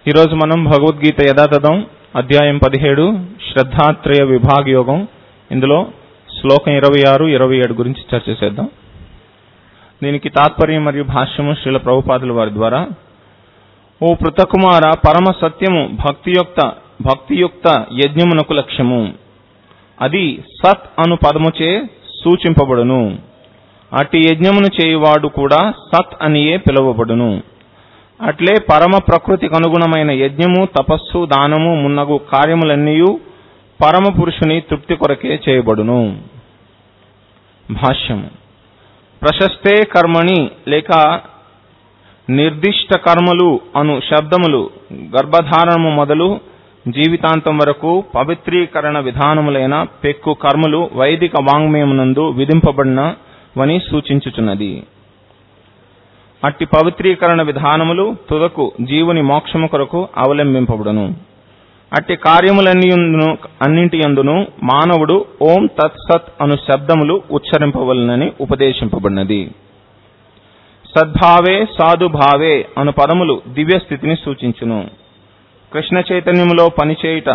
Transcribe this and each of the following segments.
ఈరోజు మనం భగవద్గీత యథాతథం అధ్యాయం పదిహేడు శ్రద్ధాత్రయ విభాగ యోగం ఇందులో శ్లోకం ఇరవై ఆరు ఇరవై ఏడు గురించి చర్చ చేద్దాం దీనికి తాత్పర్యం మరియు భాష్యము శ్రీల ప్రభుపాదుల వారి ద్వారా ఓ పృతకుమార పరమ సత్యము భక్తియుక్త భక్తియుక్త యజ్ఞమునకు లక్ష్యము అది సత్ అను పదముచే సూచింపబడును అట్టి యజ్ఞమును చేయువాడు కూడా సత్ అనియే పిలువబడును అట్లే పరమ ప్రకృతికి అనుగుణమైన యజ్ఞము తపస్సు దానము మున్నగు కార్యములన్నీయు పరమ పురుషుని తృప్తి కొరకే చేయబడును భాష్యము ప్రశస్తే కర్మణి లేక నిర్దిష్ట కర్మలు అను శబ్దములు గర్భధారణము మొదలు జీవితాంతం వరకు పవిత్రీకరణ విధానములైన పెక్కు కర్మలు వైదిక వాంగ్మయమునందు విధింపబడినవని సూచించుచున్నది అట్టి పవిత్రీకరణ విధానములు తుదకు జీవుని మోక్షము కొరకు అవలంబింపబడును అట్టి కార్యములన్నియుందును అన్నింటి యందును మానవుడు ఓం తత్సత్ అను శబ్దములు ఉచ్చరింపవలనని ఉపదేశింపబడినది సద్భావే సాధుభావే అను పదములు దివ్య స్థితిని సూచించును కృష్ణ చైతన్యములో పనిచేయుట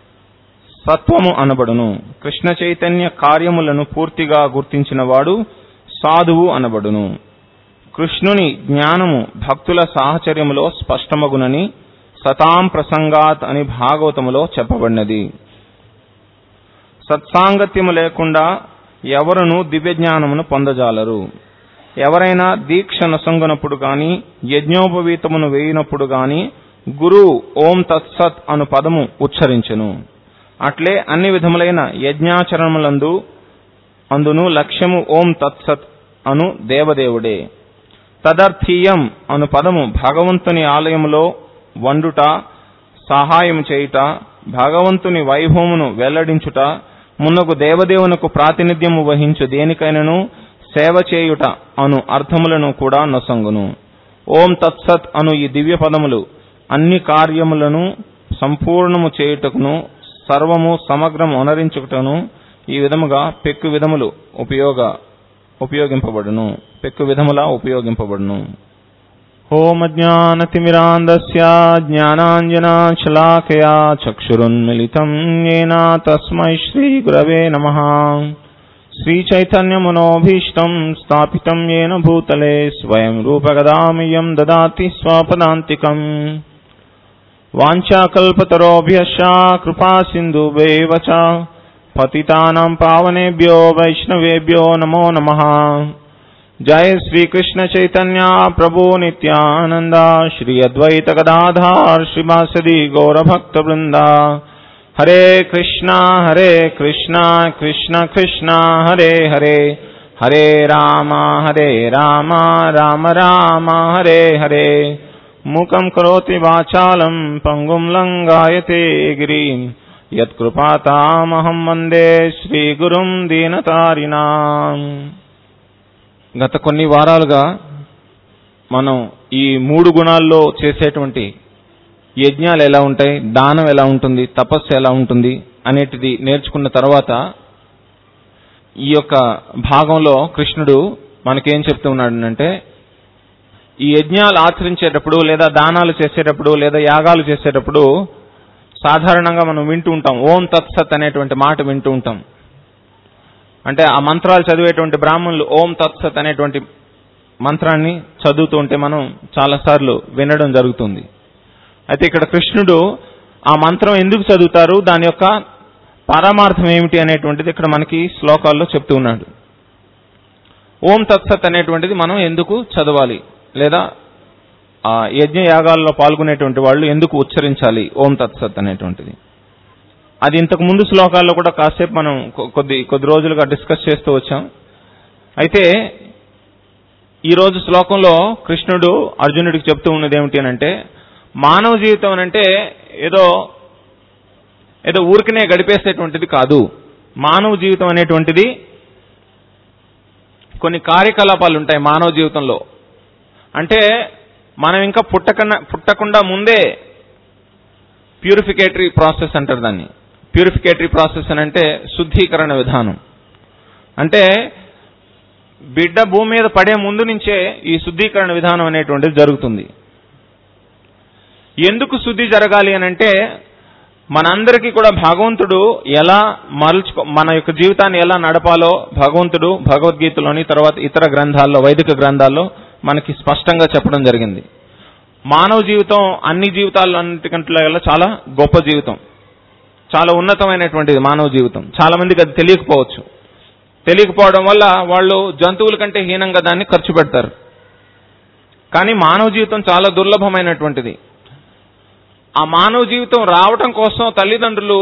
సత్వము అనబడును కృష్ణ చైతన్య కార్యములను పూర్తిగా గుర్తించిన వాడు సాధువు అనబడును కృష్ణుని జ్ఞానము భక్తుల సాహచర్యములో స్పష్టమగునని సతాం ప్రసంగాత్ అని భాగవతములో చెప్పబడినది సత్సాంగత్యము లేకుండా ఎవరును దివ్య జ్ఞానమును పొందజాలరు ఎవరైనా దీక్ష నొసంగునప్పుడు గాని యజ్ఞోపవీతమును వేయినప్పుడు గాని గురు ఓం తత్సత్ అను పదము ఉచ్చరించెను అట్లే అన్ని విధములైన యజ్ఞాచరణములందు అందును లక్ష్యము ఓం తత్సత్ అను దేవదేవుడే తదర్థీయం అను పదము భగవంతుని ఆలయములో వండుట సహాయం చేయుట భగవంతుని వైభవమును వెల్లడించుట మున్నగు దేవదేవునకు ప్రాతినిధ్యము వహించు దేనికైనను సేవ చేయుట అను అర్థములను కూడా నొసంగును ఓం తత్సత్ అను ఈ దివ్య పదములు అన్ని కార్యములను సంపూర్ణము చేయుటకును సర్వము సమగ్రం అనరించుటను ఈ విధముగా పెక్కు విధములు ఉపయోగ ఉపయోగింపబడును పెక్కు విధములా ఉపయోగింపబడును ఓమజ్ఞానతిమిరాంధస్య జ్ఞానాంజనాశలాకయా చక్షురున్మిలితం येन తస్మై శ్రీగురవే నమః श्रीचैतन्यमनोभीष्टं स्थापितं येन भूतले स्वयं रूपगदामियं ददाति स्वपदान्तिकम् वाञ्छाकल्पतरोभ्यश्च कृपासिन्धुभेव च पतितानां पावनेभ्यो वैष्णवेभ्यो नमो नमः जय श्रीकृष्ण चैतन्य प्रभु नित्यानन्दा श्री अद्वैत गदाधार श्रीवासदि गौरभक्तवृन्दा हरे कृष्णा हरे कृष्णा कृष्ण कृष्णा हरे हरे हरे राम हरे राम राम राम हरे हरे मूकं करोति वाचालं पङ्गुं लङ्गायते गिरिं यत्कृपातामहं वन्दे శ్రీగురుం దీనతారిణాం గత కొన్ని వారాలుగా మనం ఈ మూడు గుణాల్లో చేసేటువంటి యజ్ఞాలు ఎలా ఉంటాయి దానం ఎలా ఉంటుంది తపస్సు ఎలా ఉంటుంది అనేటిది నేర్చుకున్న తర్వాత ఈ యొక్క భాగంలో కృష్ణుడు మనకేం చెప్తూ ఉన్నాడంటే ఈ యజ్ఞాలు ఆచరించేటప్పుడు లేదా దానాలు చేసేటప్పుడు లేదా యాగాలు చేసేటప్పుడు సాధారణంగా మనం వింటూ ఉంటాం ఓం తత్సత్ అనేటువంటి మాట వింటూ ఉంటాం అంటే ఆ మంత్రాలు చదివేటువంటి బ్రాహ్మణులు ఓం తత్సత్ అనేటువంటి మంత్రాన్ని చదువుతూ ఉంటే మనం చాలాసార్లు వినడం జరుగుతుంది అయితే ఇక్కడ కృష్ణుడు ఆ మంత్రం ఎందుకు చదువుతారు దాని యొక్క పరమార్థం ఏమిటి అనేటువంటిది ఇక్కడ మనకి శ్లోకాల్లో చెప్తూ ఉన్నాడు ఓం తత్సత్ అనేటువంటిది మనం ఎందుకు చదవాలి లేదా ఆ యజ్ఞ యాగాల్లో పాల్గొనేటువంటి వాళ్ళు ఎందుకు ఉచ్చరించాలి ఓం తత్సత్ అనేటువంటిది అది ఇంతకు ముందు శ్లోకాల్లో కూడా కాసేపు మనం కొద్ది కొద్ది రోజులుగా డిస్కస్ చేస్తూ వచ్చాం అయితే ఈరోజు శ్లోకంలో కృష్ణుడు అర్జునుడికి చెప్తూ ఉన్నది ఏమిటి అంటే మానవ జీవితం అంటే ఏదో ఏదో ఊరికనే గడిపేసేటువంటిది కాదు మానవ జీవితం అనేటువంటిది కొన్ని కార్యకలాపాలు ఉంటాయి మానవ జీవితంలో అంటే మనం ఇంకా పుట్టకన్నా పుట్టకుండా ముందే ప్యూరిఫికేటరీ ప్రాసెస్ అంటారు దాన్ని ప్యూరిఫికేటరీ ప్రాసెస్ అని అంటే శుద్ధీకరణ విధానం అంటే బిడ్డ భూమి మీద పడే ముందు నుంచే ఈ శుద్ధీకరణ విధానం అనేటువంటిది జరుగుతుంది ఎందుకు శుద్ధి జరగాలి అని అంటే మనందరికీ కూడా భగవంతుడు ఎలా మరల్చుకో మన యొక్క జీవితాన్ని ఎలా నడపాలో భగవంతుడు భగవద్గీతలోని తర్వాత ఇతర గ్రంథాల్లో వైదిక గ్రంథాల్లో మనకి స్పష్టంగా చెప్పడం జరిగింది మానవ జీవితం అన్ని జీవితాల్లో అన్నిటికంటే చాలా గొప్ప జీవితం చాలా ఉన్నతమైనటువంటిది మానవ జీవితం చాలా మందికి అది తెలియకపోవచ్చు తెలియకపోవడం వల్ల వాళ్ళు జంతువుల కంటే హీనంగా దాన్ని ఖర్చు పెడతారు కానీ మానవ జీవితం చాలా దుర్లభమైనటువంటిది ఆ మానవ జీవితం రావటం కోసం తల్లిదండ్రులు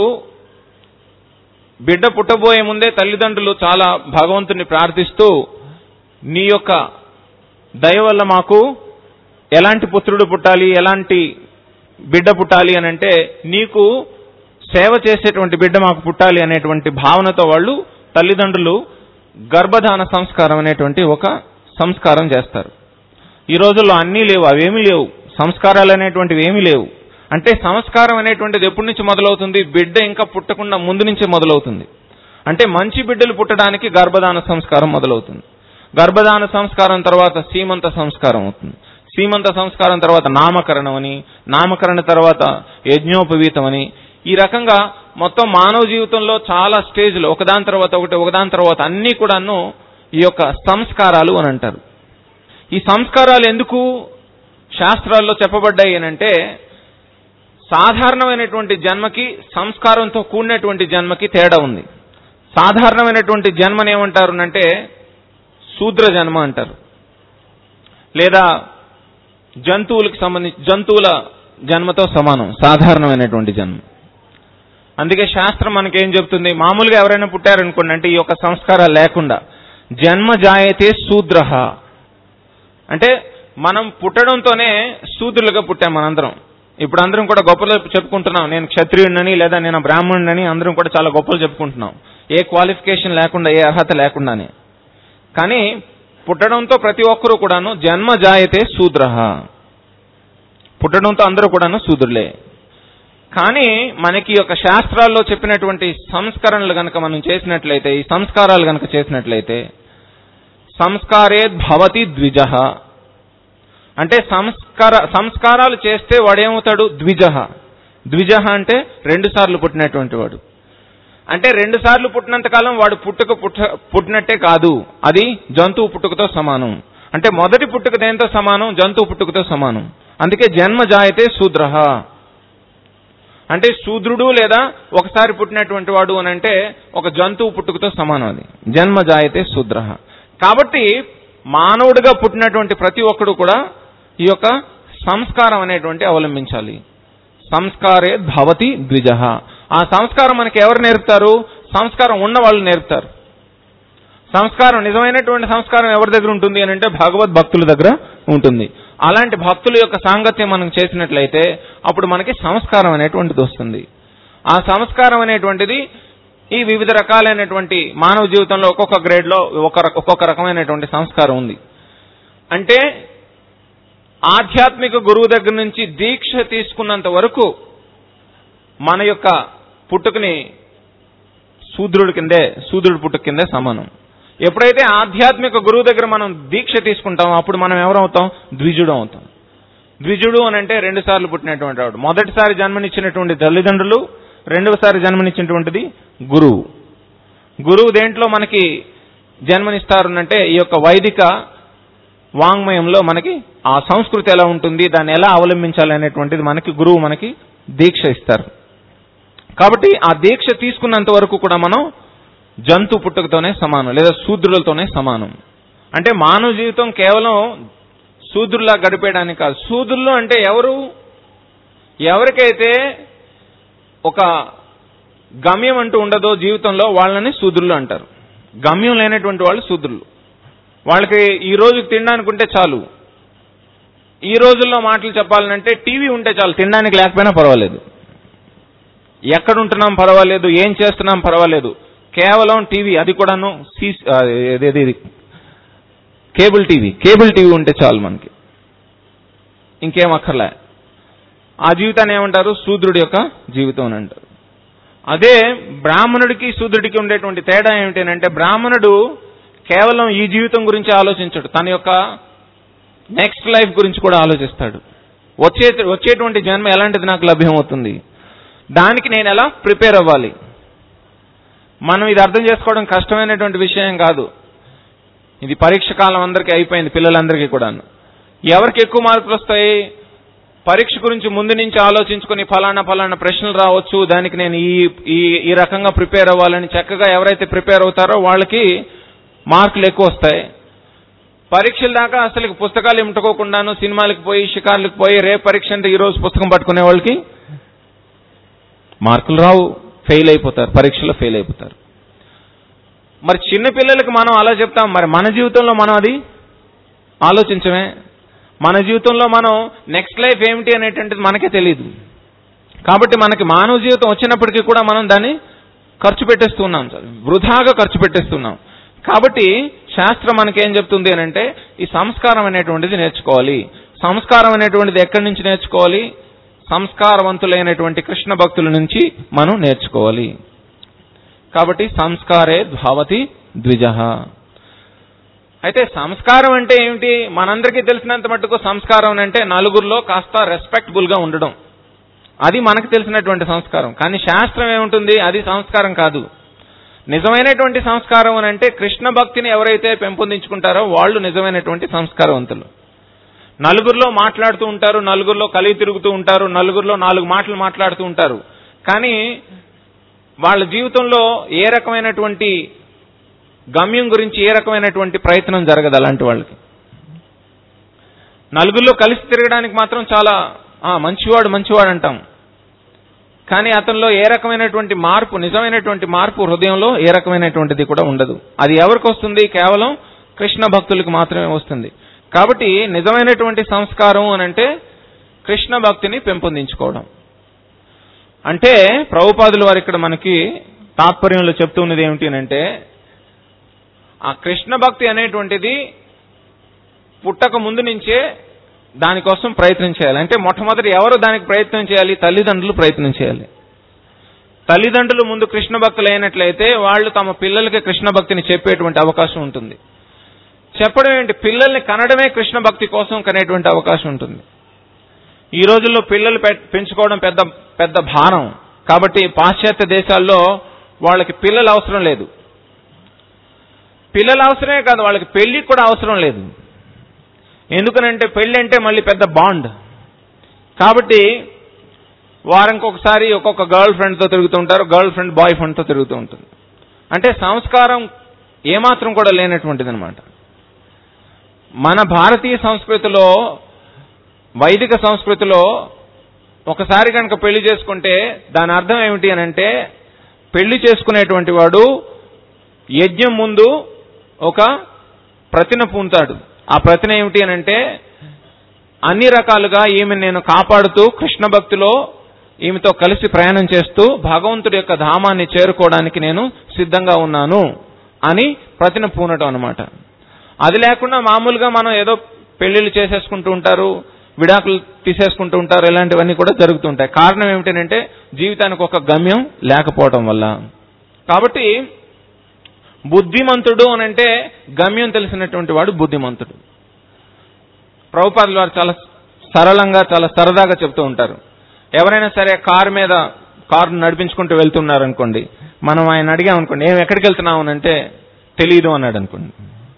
బిడ్డ పుట్టబోయే ముందే తల్లిదండ్రులు చాలా భగవంతుని ప్రార్థిస్తూ నీ యొక్క దయ వల్ల మాకు ఎలాంటి పుత్రుడు పుట్టాలి ఎలాంటి బిడ్డ పుట్టాలి అని అంటే నీకు సేవ చేసేటువంటి బిడ్డ మాకు పుట్టాలి అనేటువంటి భావనతో వాళ్ళు తల్లిదండ్రులు గర్భధాన సంస్కారం అనేటువంటి ఒక సంస్కారం చేస్తారు ఈ రోజుల్లో అన్నీ లేవు అవేమీ లేవు సంస్కారాలు అనేటువంటివి ఏమీ లేవు అంటే సంస్కారం అనేటువంటిది ఎప్పటి నుంచి మొదలవుతుంది బిడ్డ ఇంకా పుట్టకుండా ముందు నుంచే మొదలవుతుంది అంటే మంచి బిడ్డలు పుట్టడానికి గర్భధాన సంస్కారం మొదలవుతుంది గర్భధాన సంస్కారం తర్వాత సీమంత సంస్కారం అవుతుంది సీమంత సంస్కారం తర్వాత నామకరణం అని నామకరణ తర్వాత యజ్ఞోపవీతం అని ఈ రకంగా మొత్తం మానవ జీవితంలో చాలా స్టేజ్లు ఒకదాని తర్వాత ఒకటి ఒకదాని తర్వాత అన్నీ కూడాను ఈ యొక్క సంస్కారాలు అని అంటారు ఈ సంస్కారాలు ఎందుకు శాస్త్రాల్లో చెప్పబడ్డాయి అని అంటే సాధారణమైనటువంటి జన్మకి సంస్కారంతో కూడినటువంటి జన్మకి తేడా ఉంది సాధారణమైనటువంటి జన్మని ఏమంటారు అంటే శూద్ర జన్మ అంటారు లేదా జంతువులకు సంబంధించి జంతువుల జన్మతో సమానం సాధారణమైనటువంటి జన్మ అందుకే శాస్త్రం మనకేం చెప్తుంది మామూలుగా ఎవరైనా పుట్టారనుకోండి అంటే ఈ యొక్క సంస్కారాలు లేకుండా జన్మ జాయతే శూద్ర అంటే మనం పుట్టడంతోనే శూద్రులుగా పుట్టాం మనందరం ఇప్పుడు అందరం కూడా గొప్పలు చెప్పుకుంటున్నాం నేను క్షత్రియుడినని లేదా నేను బ్రాహ్మణుడినని అందరం కూడా చాలా గొప్పలు చెప్పుకుంటున్నాం ఏ క్వాలిఫికేషన్ లేకుండా ఏ అర్హత లేకుండానే కానీ పుట్టడంతో ప్రతి ఒక్కరూ కూడాను జన్మ జాయతే శూద్ర పుట్టడంతో అందరూ కూడాను శూద్రులే కానీ మనకి ఈ యొక్క శాస్త్రాల్లో చెప్పినటువంటి సంస్కరణలు గనక మనం చేసినట్లయితే ఈ సంస్కారాలు గనక చేసినట్లయితే సంస్కారే భవతి ద్విజ అంటే సంస్కార సంస్కారాలు చేస్తే వాడేమవుతాడు ద్విజ ద్విజ అంటే రెండు సార్లు పుట్టినటువంటి వాడు అంటే రెండు సార్లు పుట్టినంత కాలం వాడు పుట్టుక పుట్ట పుట్టినట్టే కాదు అది జంతువు పుట్టుకతో సమానం అంటే మొదటి పుట్టుక దేంతో సమానం జంతువు పుట్టుకతో సమానం అందుకే జన్మ జాయతే శూద్ర అంటే శూద్రుడు లేదా ఒకసారి పుట్టినటువంటి వాడు అని అంటే ఒక జంతువు పుట్టుకతో సమానం అది జన్మ జాయతే శూద్ర కాబట్టి మానవుడిగా పుట్టినటువంటి ప్రతి ఒక్కడు కూడా ఈ యొక్క సంస్కారం అనేటువంటి అవలంబించాలి సంస్కారే భవతి ద్విజ ఆ సంస్కారం మనకి ఎవరు నేర్పుతారు సంస్కారం ఉన్న వాళ్ళు నేర్పుతారు సంస్కారం నిజమైనటువంటి సంస్కారం ఎవరి దగ్గర ఉంటుంది అని అంటే భగవద్ భక్తుల దగ్గర ఉంటుంది అలాంటి భక్తుల యొక్క సాంగత్యం మనం చేసినట్లయితే అప్పుడు మనకి సంస్కారం అనేటువంటిది వస్తుంది ఆ సంస్కారం అనేటువంటిది ఈ వివిధ రకాలైనటువంటి మానవ జీవితంలో ఒక్కొక్క గ్రేడ్లో ఒక ఒక్కొక్క రకమైనటువంటి సంస్కారం ఉంది అంటే ఆధ్యాత్మిక గురువు దగ్గర నుంచి దీక్ష తీసుకున్నంత వరకు మన యొక్క పుట్టుకని శూద్రుడి కిందే శూద్రుడి పుట్టుక కిందే సమానం ఎప్పుడైతే ఆధ్యాత్మిక గురువు దగ్గర మనం దీక్ష తీసుకుంటామో అప్పుడు మనం ఎవరవుతాం ద్విజుడు అవుతాం ద్విజుడు అని అంటే రెండు సార్లు పుట్టినటువంటి వాడు మొదటిసారి జన్మనిచ్చినటువంటి తల్లిదండ్రులు రెండవసారి జన్మనిచ్చినటువంటిది గురువు గురువు దేంట్లో మనకి జన్మనిస్తారు అంటే ఈ యొక్క వైదిక వాంగ్మయంలో మనకి ఆ సంస్కృతి ఎలా ఉంటుంది దాన్ని ఎలా అవలంబించాలి అనేటువంటిది మనకి గురువు మనకి దీక్ష ఇస్తారు కాబట్టి ఆ దీక్ష తీసుకున్నంత వరకు కూడా మనం జంతు పుట్టుకతోనే సమానం లేదా శూద్రులతోనే సమానం అంటే మానవ జీవితం కేవలం శూద్రులా గడిపేయడానికి కాదు శూద్రులు అంటే ఎవరు ఎవరికైతే ఒక గమ్యం అంటూ ఉండదో జీవితంలో వాళ్ళని శూద్రులు అంటారు గమ్యం లేనటువంటి వాళ్ళు శూద్రులు వాళ్ళకి ఈ రోజు తినడానికి ఉంటే చాలు ఈ రోజుల్లో మాటలు చెప్పాలంటే టీవీ ఉంటే చాలు తినడానికి లేకపోయినా పర్వాలేదు ఎక్కడ ఉంటున్నాం పర్వాలేదు ఏం చేస్తున్నాం పర్వాలేదు కేవలం టీవీ అది కూడాను సీ ఏదేది కేబుల్ టీవీ కేబుల్ టీవీ ఉంటే చాలు మనకి ఇంకేం అక్కర్లే ఆ జీవితాన్ని ఏమంటారు శూద్రుడి యొక్క జీవితం అని అంటారు అదే బ్రాహ్మణుడికి శూద్రుడికి ఉండేటువంటి తేడా ఏమిటంటే బ్రాహ్మణుడు కేవలం ఈ జీవితం గురించి ఆలోచించడు తన యొక్క నెక్స్ట్ లైఫ్ గురించి కూడా ఆలోచిస్తాడు వచ్చే వచ్చేటువంటి జన్మ ఎలాంటిది నాకు లభ్యమవుతుంది దానికి నేను ఎలా ప్రిపేర్ అవ్వాలి మనం ఇది అర్థం చేసుకోవడం కష్టమైనటువంటి విషయం కాదు ఇది పరీక్ష కాలం అందరికీ అయిపోయింది పిల్లలందరికీ కూడా ఎవరికి ఎక్కువ మార్కులు వస్తాయి పరీక్ష గురించి ముందు నుంచి ఆలోచించుకొని ఫలానా ఫలానా ప్రశ్నలు రావచ్చు దానికి నేను ఈ ఈ ఈ రకంగా ప్రిపేర్ అవ్వాలని చక్కగా ఎవరైతే ప్రిపేర్ అవుతారో వాళ్ళకి మార్కులు ఎక్కువ వస్తాయి పరీక్షల దాకా అసలు పుస్తకాలు ఇముట్టుకోకుండాను సినిమాలకు పోయి షికార్లకు పోయి రేపు పరీక్ష అంటే ఈ రోజు పుస్తకం పట్టుకునే వాళ్ళకి మార్కులు రావు ఫెయిల్ అయిపోతారు పరీక్షలో ఫెయిల్ అయిపోతారు మరి చిన్న పిల్లలకి మనం అలా చెప్తాం మరి మన జీవితంలో మనం అది ఆలోచించమే మన జీవితంలో మనం నెక్స్ట్ లైఫ్ ఏమిటి అనేటువంటిది మనకే తెలియదు కాబట్టి మనకి మానవ జీవితం వచ్చినప్పటికీ కూడా మనం దాన్ని ఖర్చు పెట్టేస్తున్నాం సార్ వృధాగా ఖర్చు పెట్టేస్తున్నాం కాబట్టి శాస్త్రం మనకేం చెప్తుంది అని అంటే ఈ సంస్కారం అనేటువంటిది నేర్చుకోవాలి సంస్కారం అనేటువంటిది ఎక్కడి నుంచి నేర్చుకోవాలి సంస్కారవంతులైనటువంటి కృష్ణ భక్తుల నుంచి మనం నేర్చుకోవాలి కాబట్టి సంస్కారే భావతి ద్విజ అయితే సంస్కారం అంటే ఏమిటి మనందరికీ తెలిసినంత మట్టుకు సంస్కారం అంటే నలుగురిలో కాస్త రెస్పెక్టబుల్ గా ఉండడం అది మనకు తెలిసినటువంటి సంస్కారం కానీ శాస్త్రం ఏముంటుంది అది సంస్కారం కాదు నిజమైనటువంటి సంస్కారం అని అంటే కృష్ణ భక్తిని ఎవరైతే పెంపొందించుకుంటారో వాళ్ళు నిజమైనటువంటి సంస్కారవంతులు నలుగురిలో మాట్లాడుతూ ఉంటారు నలుగురిలో కలిగి తిరుగుతూ ఉంటారు నలుగురిలో నాలుగు మాటలు మాట్లాడుతూ ఉంటారు కానీ వాళ్ళ జీవితంలో ఏ రకమైనటువంటి గమ్యం గురించి ఏ రకమైనటువంటి ప్రయత్నం జరగదు అలాంటి వాళ్ళకి నలుగురిలో కలిసి తిరగడానికి మాత్రం చాలా ఆ, మంచివాడు మంచివాడు అంటాం కానీ అతనిలో ఏ రకమైనటువంటి మార్పు నిజమైనటువంటి మార్పు హృదయంలో ఏ రకమైనటువంటిది కూడా ఉండదు అది ఎవరికి వస్తుంది కేవలం కృష్ణ భక్తులకు మాత్రమే వస్తుంది కాబట్టి నిజమైనటువంటి సంస్కారం అని అంటే కృష్ణ భక్తిని పెంపొందించుకోవడం అంటే ప్రభుపాదులు వారు ఇక్కడ మనకి తాత్పర్యంలో చెప్తున్నది ఏమిటి అని అంటే ఆ కృష్ణ భక్తి అనేటువంటిది పుట్టక ముందు నుంచే దానికోసం ప్రయత్నం చేయాలి అంటే మొట్టమొదటి ఎవరు దానికి ప్రయత్నం చేయాలి తల్లిదండ్రులు ప్రయత్నం చేయాలి తల్లిదండ్రులు ముందు కృష్ణ భక్తులు అయినట్లయితే వాళ్ళు తమ పిల్లలకి కృష్ణ భక్తిని చెప్పేటువంటి అవకాశం ఉంటుంది చెప్పడం ఏంటి పిల్లల్ని కనడమే కృష్ణ భక్తి కోసం కనేటువంటి అవకాశం ఉంటుంది ఈ రోజుల్లో పిల్లలు పె- పెంచుకోవడం పెద్ద పెద్ద భారం కాబట్టి పాశ్చాత్య దేశాల్లో వాళ్ళకి పిల్లలు అవసరం లేదు పిల్లలు అవసరమే కాదు వాళ్ళకి పెళ్లి కూడా అవసరం లేదు ఎందుకనంటే పెళ్లి అంటే మళ్ళీ పెద్ద బాండ్ కాబట్టి వారానికి ఒకసారి ఒక్కొక్క గర్ల్ ఫ్రెండ్తో తిరుగుతూ ఉంటారు గర్ల్ ఫ్రెండ్ బాయ్ ఫ్రెండ్తో తిరుగుతూ ఉంటుంది అంటే సంస్కారం ఏమాత్రం కూడా లేనటువంటిది అనమాట మన భారతీయ సంస్కృతిలో వైదిక సంస్కృతిలో ఒకసారి కనుక పెళ్లి చేసుకుంటే దాని అర్థం ఏమిటి అని అంటే పెళ్లి చేసుకునేటువంటి వాడు యజ్ఞం ముందు ఒక ప్రతిన పూంతాడు ఆ ప్రతిన ఏమిటి అని అంటే అన్ని రకాలుగా ఈమె నేను కాపాడుతూ కృష్ణ భక్తిలో ఈమెతో కలిసి ప్రయాణం చేస్తూ భగవంతుడి యొక్క ధామాన్ని చేరుకోవడానికి నేను సిద్ధంగా ఉన్నాను అని ప్రతిన పూనటం అనమాట అది లేకుండా మామూలుగా మనం ఏదో పెళ్లిళ్ళు చేసేసుకుంటూ ఉంటారు విడాకులు తీసేసుకుంటూ ఉంటారు ఇలాంటివన్నీ కూడా జరుగుతుంటాయి కారణం ఏమిటంటే జీవితానికి ఒక గమ్యం లేకపోవడం వల్ల కాబట్టి బుద్ధిమంతుడు అని అంటే గమ్యం తెలిసినటువంటి వాడు బుద్ధిమంతుడు ప్రభుపాదులు వారు చాలా సరళంగా చాలా సరదాగా చెప్తూ ఉంటారు ఎవరైనా సరే కారు మీద కారు నడిపించుకుంటూ వెళ్తున్నారు అనుకోండి మనం ఆయన అడిగాం అనుకోండి ఏం ఎక్కడికి వెళ్తున్నావు అని అంటే తెలియదు అన్నాడు అనుకోండి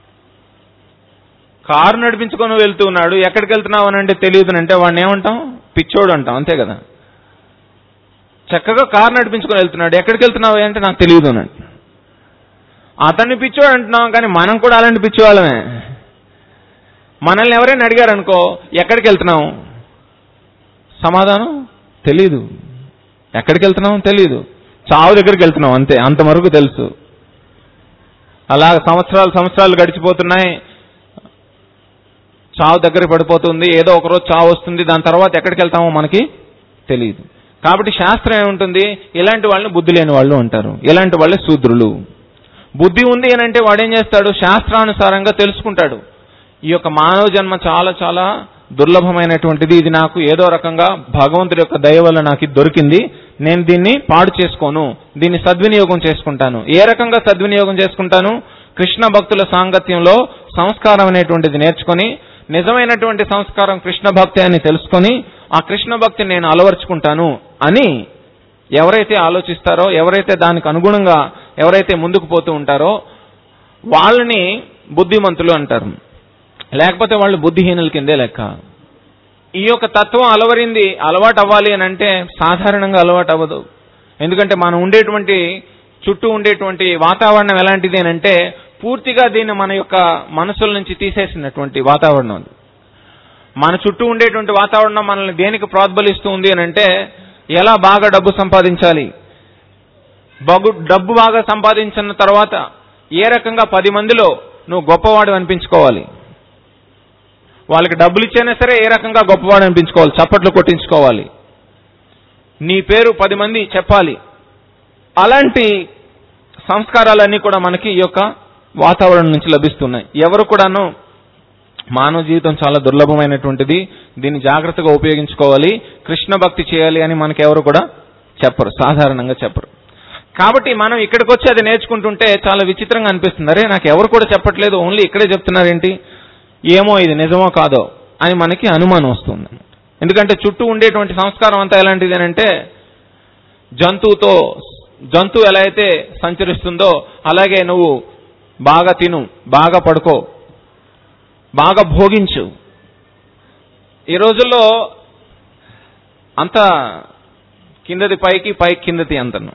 కారు నడిపించుకొని వెళ్తూ ఉన్నాడు ఎక్కడికి వెళ్తున్నావు అని అంటే తెలియదు అంటే వాడిని ఏమంటాం పిచ్చోడు అంటాం అంతే కదా చక్కగా కారు నడిపించుకొని వెళ్తున్నాడు ఎక్కడికి వెళ్తున్నావు అంటే నాకు తెలియదు అని అతన్ని పిచ్చోడు అంటున్నాం కానీ మనం కూడా అలాంటి పిచ్చివాళ్ళమే మనల్ని ఎవరైనా అడిగారు అనుకో ఎక్కడికి వెళ్తున్నాం సమాధానం తెలీదు ఎక్కడికి వెళ్తున్నాం తెలీదు చావు దగ్గరికి వెళ్తున్నాం అంతే అంతవరకు తెలుసు అలా సంవత్సరాలు సంవత్సరాలు గడిచిపోతున్నాయి చావు దగ్గర పడిపోతుంది ఏదో ఒక రోజు చావు వస్తుంది దాని తర్వాత ఎక్కడికి వెళ్తామో మనకి తెలియదు కాబట్టి శాస్త్రం ఏముంటుంది ఇలాంటి వాళ్ళని బుద్ధి లేని వాళ్ళు అంటారు ఇలాంటి వాళ్ళే శూద్రులు బుద్ధి ఉంది అని అంటే వాడు ఏం చేస్తాడు శాస్త్రానుసారంగా తెలుసుకుంటాడు ఈ యొక్క మానవ జన్మ చాలా చాలా దుర్లభమైనటువంటిది ఇది నాకు ఏదో రకంగా భగవంతుడి యొక్క దయ వల్ల నాకు ఇది దొరికింది నేను దీన్ని పాడు చేసుకోను దీన్ని సద్వినియోగం చేసుకుంటాను ఏ రకంగా సద్వినియోగం చేసుకుంటాను కృష్ణ భక్తుల సాంగత్యంలో సంస్కారం అనేటువంటిది నేర్చుకొని నిజమైనటువంటి సంస్కారం కృష్ణ భక్తి అని తెలుసుకొని ఆ కృష్ణ భక్తిని నేను అలవర్చుకుంటాను అని ఎవరైతే ఆలోచిస్తారో ఎవరైతే దానికి అనుగుణంగా ఎవరైతే ముందుకు పోతూ ఉంటారో వాళ్ళని బుద్ధిమంతులు అంటారు లేకపోతే వాళ్ళు బుద్ధిహీనుల కిందే లెక్క ఈ యొక్క తత్వం అలవరింది అలవాటు అవ్వాలి అని అంటే సాధారణంగా అలవాటు అవ్వదు ఎందుకంటే మనం ఉండేటువంటి చుట్టూ ఉండేటువంటి వాతావరణం ఎలాంటిది అని అంటే పూర్తిగా దీన్ని మన యొక్క మనసుల నుంచి తీసేసినటువంటి వాతావరణం అది మన చుట్టూ ఉండేటువంటి వాతావరణం మనల్ని దేనికి ప్రోద్బలిస్తూ ఉంది అని అంటే ఎలా బాగా డబ్బు సంపాదించాలి బగు డబ్బు బాగా సంపాదించిన తర్వాత ఏ రకంగా పది మందిలో నువ్వు గొప్పవాడు అనిపించుకోవాలి వాళ్ళకి డబ్బులు ఇచ్చైనా సరే ఏ రకంగా గొప్పవాడు అనిపించుకోవాలి చప్పట్లు కొట్టించుకోవాలి నీ పేరు పది మంది చెప్పాలి అలాంటి సంస్కారాలన్నీ కూడా మనకి ఈ యొక్క వాతావరణం నుంచి లభిస్తున్నాయి ఎవరు కూడాను మానవ జీవితం చాలా దుర్లభమైనటువంటిది దీన్ని జాగ్రత్తగా ఉపయోగించుకోవాలి కృష్ణ భక్తి చేయాలి అని మనకి ఎవరు కూడా చెప్పరు సాధారణంగా చెప్పరు కాబట్టి మనం ఇక్కడికి వచ్చి అది నేర్చుకుంటుంటే చాలా విచిత్రంగా అనిపిస్తుంది అరే నాకు ఎవరు కూడా చెప్పట్లేదు ఓన్లీ ఇక్కడే చెప్తున్నారేంటి ఏమో ఇది నిజమో కాదో అని మనకి అనుమానం వస్తుంది ఎందుకంటే చుట్టూ ఉండేటువంటి సంస్కారం అంతా ఎలాంటిది అని అంటే జంతువుతో జంతువు ఎలా అయితే సంచరిస్తుందో అలాగే నువ్వు బాగా తిను బాగా పడుకో బాగా భోగించు ఈ రోజుల్లో అంత కిందది పైకి పైకి కిందది అంతను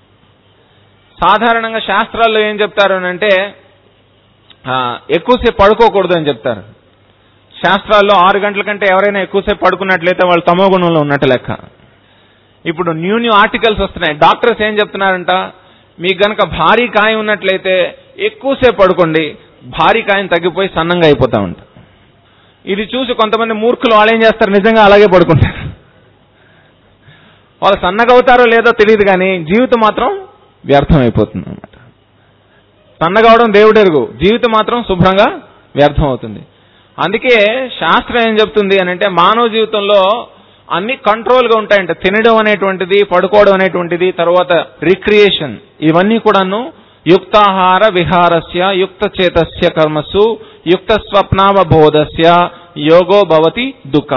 సాధారణంగా శాస్త్రాల్లో ఏం చెప్తారు అని అంటే ఆ, ఎక్కువసేపు పడుకోకూడదు అని చెప్తారు శాస్త్రాల్లో ఆరు గంటల కంటే ఎవరైనా ఎక్కువసేపు పడుకున్నట్లయితే వాళ్ళు తమో గుణంలో ఉన్నట్టు లెక్క ఇప్పుడు న్యూ న్యూ ఆర్టికల్స్ వస్తున్నాయి డాక్టర్స్ ఏం చెప్తున్నారంట మీకు గనక భారీ కాయం ఉన్నట్లయితే ఎక్కువసేపు పడుకోండి భారీ కాయం తగ్గిపోయి సన్నంగా అయిపోతా ఉంటా ఇది చూసి కొంతమంది మూర్ఖులు వాళ్ళు ఏం చేస్తారు నిజంగా అలాగే పడుకుంటారు వాళ్ళు సన్నగా అవుతారో లేదో తెలియదు కానీ జీవితం మాత్రం వ్యర్థం అయిపోతుంది అనమాట సన్నగా అవడం దేవుడు ఎరుగు జీవితం మాత్రం శుభ్రంగా వ్యర్థం అవుతుంది అందుకే శాస్త్రం ఏం చెప్తుంది అని అంటే మానవ జీవితంలో అన్ని కంట్రోల్గా ఉంటాయంట తినడం అనేటువంటిది పడుకోవడం అనేటువంటిది తర్వాత రిక్రియేషన్ ఇవన్నీ కూడాను యుక్తాహార విహారస్య యుక్త చేతస్య కర్మసు యుక్త స్వప్నావబోధస్య యోగో భవతి దుఃఖ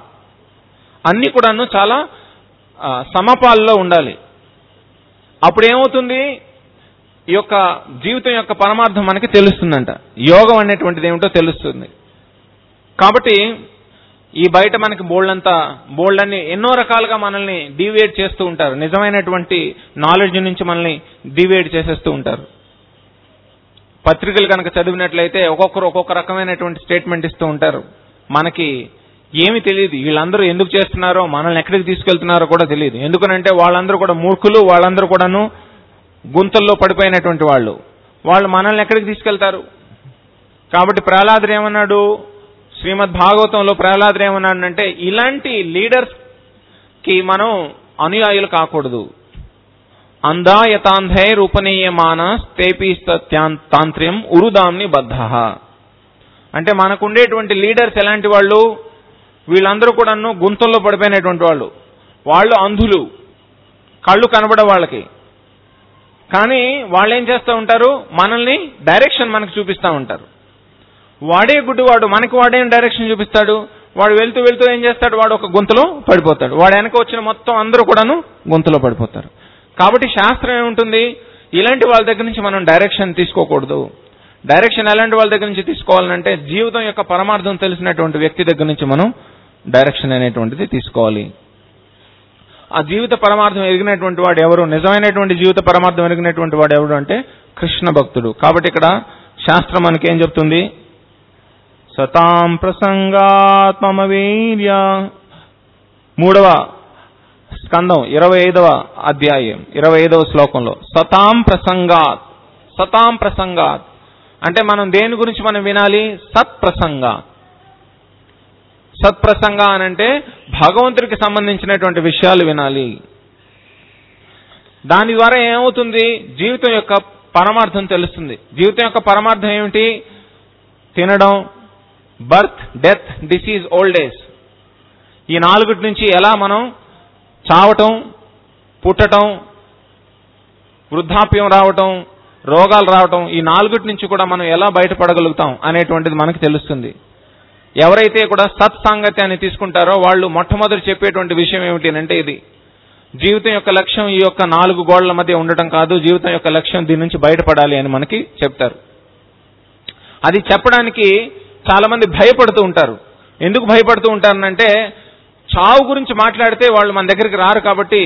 అన్ని కూడాను చాలా ఆ, సమపాల్లో ఉండాలి అప్పుడు ఏమవుతుంది ఈ యొక్క జీవితం యొక్క పరమార్థం మనకి తెలుస్తుందంట యోగం అనేటువంటిది ఏమిటో తెలుస్తుంది కాబట్టి ఈ బయట మనకి బోల్డంతా బోల్డన్ని ఎన్నో రకాలుగా మనల్ని డీవియేట్ చేస్తూ ఉంటారు నిజమైనటువంటి నాలెడ్జ్ నుంచి మనల్ని డీవియేట్ చేసేస్తూ ఉంటారు పత్రికలు కనుక చదివినట్లయితే ఒక్కొక్కరు ఒక్కొక్క రకమైనటువంటి స్టేట్మెంట్ ఇస్తూ ఉంటారు మనకి ఏమి తెలియదు వీళ్ళందరూ ఎందుకు చేస్తున్నారో మనల్ని ఎక్కడికి తీసుకెళ్తున్నారో కూడా తెలియదు ఎందుకనంటే వాళ్ళందరూ కూడా మూర్ఖులు వాళ్ళందరూ కూడాను గుంతల్లో పడిపోయినటువంటి వాళ్ళు వాళ్ళు మనల్ని ఎక్కడికి తీసుకెళ్తారు కాబట్టి ప్రహ్లాదుడు ఏమన్నాడు శ్రీమద్ భాగవతంలో ప్రహ్లాదుడు ఏమన్నాడంటే ఇలాంటి లీడర్స్ కి మనం అనుయాయులు కాకూడదు అంధాయతాంధై రూపనీయమాన తాంత్ర్యం ఉరుదాంని బద్ధ అంటే మనకుండేటువంటి లీడర్స్ ఎలాంటి వాళ్ళు వీళ్ళందరూ కూడాను గుంతల్లో పడిపోయినటువంటి వాళ్ళు వాళ్ళు అంధులు కళ్ళు కనబడ వాళ్ళకి కానీ వాళ్ళు ఏం చేస్తూ ఉంటారు మనల్ని డైరెక్షన్ మనకు చూపిస్తూ ఉంటారు వాడే గుడ్డివాడు మనకి వాడేం డైరెక్షన్ చూపిస్తాడు వాడు వెళ్తూ వెళ్తూ ఏం చేస్తాడు వాడు ఒక గుంతలో పడిపోతాడు వాడు వెనక వచ్చిన మొత్తం అందరూ కూడాను గుంతలో పడిపోతారు కాబట్టి శాస్త్రం ఏముంటుంది ఇలాంటి వాళ్ళ దగ్గర నుంచి మనం డైరెక్షన్ తీసుకోకూడదు డైరెక్షన్ ఎలాంటి వాళ్ళ దగ్గర నుంచి తీసుకోవాలంటే జీవితం యొక్క పరమార్థం తెలిసినటువంటి వ్యక్తి దగ్గర నుంచి మనం డైరెక్షన్ అనేటువంటిది తీసుకోవాలి ఆ జీవిత పరమార్థం ఎరిగినటువంటి వాడు ఎవరు నిజమైనటువంటి జీవిత పరమార్థం ఎరిగినటువంటి వాడు ఎవరు అంటే కృష్ణ భక్తుడు కాబట్టి ఇక్కడ శాస్త్రం మనకి ఏం చెప్తుంది సతాం ప్రసంగాత్మవీర్య మూడవ స్కందం ఇరవై ఐదవ అధ్యాయం ఇరవై ఐదవ శ్లోకంలో సతాం ప్రసంగాత్ సతాం ప్రసంగాత్ అంటే మనం దేని గురించి మనం వినాలి సత్ప్రసంగాత్ సత్ప్రసంగ అని అంటే భగవంతుడికి సంబంధించినటువంటి విషయాలు వినాలి దాని ద్వారా ఏమవుతుంది జీవితం యొక్క పరమార్థం తెలుస్తుంది జీవితం యొక్క పరమార్థం ఏమిటి తినడం birth death disease old age ఈ నాలుగుటి నుంచి ఎలా మనం చావటం పుట్టటం వృద్ధాప్యం రావటం రోగాలు రావటం ఈ నాలుగుటి నుంచి కూడా మనం ఎలా బయటపడగలుగుతాం అనేటువంటిది మనకు తెలుస్తుంది ఎవరైతే కూడా సత్సాంగత్యాన్ని తీసుకుంటారో వాళ్ళు మొట్టమొదటి చెప్పేటువంటి విషయం ఏమిటి అంటే ఇది జీవితం యొక్క లక్ష్యం ఈ యొక్క నాలుగు గోడల మధ్య ఉండటం కాదు జీవితం యొక్క లక్ష్యం దీని నుంచి బయటపడాలి అని మనకి చెప్తారు అది చెప్పడానికి చాలా మంది భయపడుతూ ఉంటారు ఎందుకు భయపడుతూ ఉంటారనంటే చావు గురించి మాట్లాడితే వాళ్ళు మన దగ్గరికి రారు కాబట్టి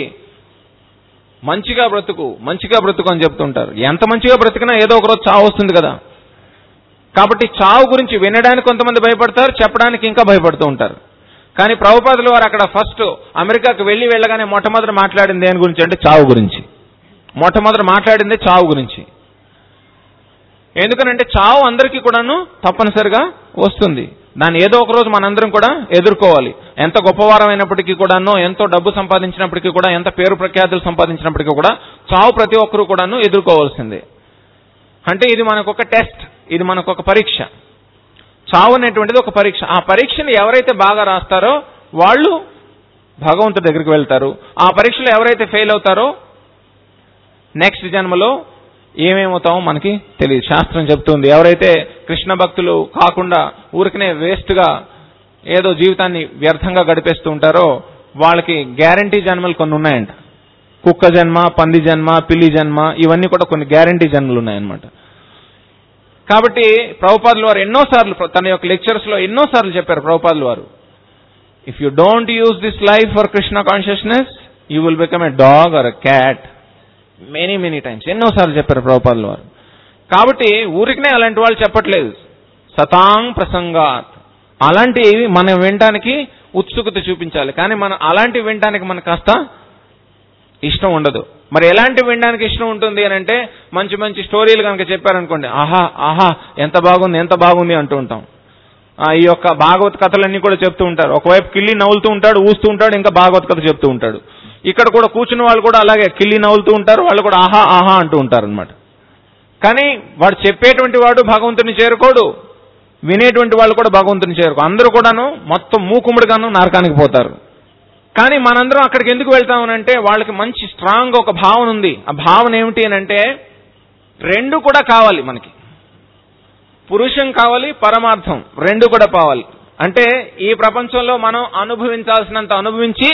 మంచిగా బ్రతుకు మంచిగా బ్రతుకు అని చెప్తుంటారు ఎంత మంచిగా బ్రతికినా ఏదో ఒక రోజు చావు వస్తుంది కదా కాబట్టి చావు గురించి వినడానికి కొంతమంది భయపడతారు చెప్పడానికి ఇంకా భయపడుతూ ఉంటారు కానీ ప్రభుపాదులు వారు అక్కడ ఫస్ట్ అమెరికాకు వెళ్ళి వెళ్ళగానే మొట్టమొదటి మాట్లాడింది దేని గురించి అంటే చావు గురించి మొట్టమొదటి మాట్లాడింది చావు గురించి ఎందుకనంటే చావు అందరికీ కూడాను తప్పనిసరిగా వస్తుంది దాన్ని ఏదో ఒక రోజు మనందరం కూడా ఎదుర్కోవాలి ఎంత గొప్పవారమైనప్పటికీ కూడాను ఎంతో డబ్బు సంపాదించినప్పటికీ కూడా ఎంత పేరు ప్రఖ్యాతులు సంపాదించినప్పటికీ కూడా చావు ప్రతి ఒక్కరూ కూడాను ఎదుర్కోవాల్సిందే అంటే ఇది మనకు ఒక టెస్ట్ ఇది మనకు ఒక పరీక్ష చావు అనేటువంటిది ఒక పరీక్ష ఆ పరీక్షను ఎవరైతే బాగా రాస్తారో వాళ్ళు భగవంతుడి దగ్గరికి వెళ్తారు ఆ పరీక్షలో ఎవరైతే ఫెయిల్ అవుతారో నెక్స్ట్ జన్మలో ఏమేమవుతామో మనకి తెలియదు శాస్త్రం చెప్తుంది ఎవరైతే కృష్ణ భక్తులు కాకుండా ఊరికనే వేస్ట్గా ఏదో జీవితాన్ని వ్యర్థంగా గడిపేస్తూ ఉంటారో వాళ్ళకి గ్యారంటీ జన్మలు కొన్ని ఉన్నాయంట కుక్క జన్మ పంది జన్మ పిల్లి జన్మ ఇవన్నీ కూడా కొన్ని గ్యారంటీ జన్మలు ఉన్నాయన్నమాట కాబట్టి ప్రభుపాదులు వారు ఎన్నోసార్లు తన యొక్క లెక్చర్స్ లో ఎన్నోసార్లు చెప్పారు ప్రభుపాదులు వారు if you don't use this life for Krishna consciousness you will become a dog or a cat many many times ఎన్నోసార్లు చెప్పారు ప్రభుపాదులు వారు కాబట్టి ఊరికనే అలాంటి వాళ్ళు చెప్పట్లేదు సతాంగ్ ప్రసంగాత్ అలాంటివి మనం వినటానికి ఉత్సుకత చూపించాలి కానీ మనం అలాంటివి వినటానికి మనకు కాస్త ఇష్టం ఉండదు మరి ఎలాంటి వినడానికి ఇష్టం ఉంటుంది అని అంటే మంచి మంచి స్టోరీలు కనుక చెప్పారనుకోండి ఆహా ఆహా ఎంత బాగుంది ఎంత బాగుంది అంటూ ఉంటాం ఆ, ఈ యొక్క భాగవత్ కథలన్నీ కూడా చెప్తూ ఉంటారు ఒకవైపు కిల్లి నవ్వులుతూ ఉంటాడు ఊస్తూ ఉంటాడు ఇంకా భాగవత్ కథ చెప్తూ ఉంటాడు ఇక్కడ కూడా కూర్చున్న వాళ్ళు కూడా అలాగే కిల్లి నవ్వులుతూ ఉంటారు వాళ్ళు కూడా ఆహా ఆహా అంటూ ఉంటారు అనమాట కానీ వాడు చెప్పేటువంటి వాడు భగవంతుని చేరుకోడు వినేటువంటి వాళ్ళు కూడా భగవంతుని చేరుకో అందరూ కూడాను మొత్తం మూకుముడిగాను నరకానికి పోతారు కానీ మనందరం అక్కడికి ఎందుకు వెళ్తామనంటే వాళ్ళకి మంచి స్ట్రాంగ్ ఒక భావన ఉంది ఆ భావన ఏమిటి అని అంటే రెండు కూడా కావాలి మనకి పురుషం కావాలి పరమార్థం రెండు కూడా కావాలి అంటే ఈ ప్రపంచంలో మనం అనుభవించాల్సినంత అనుభవించి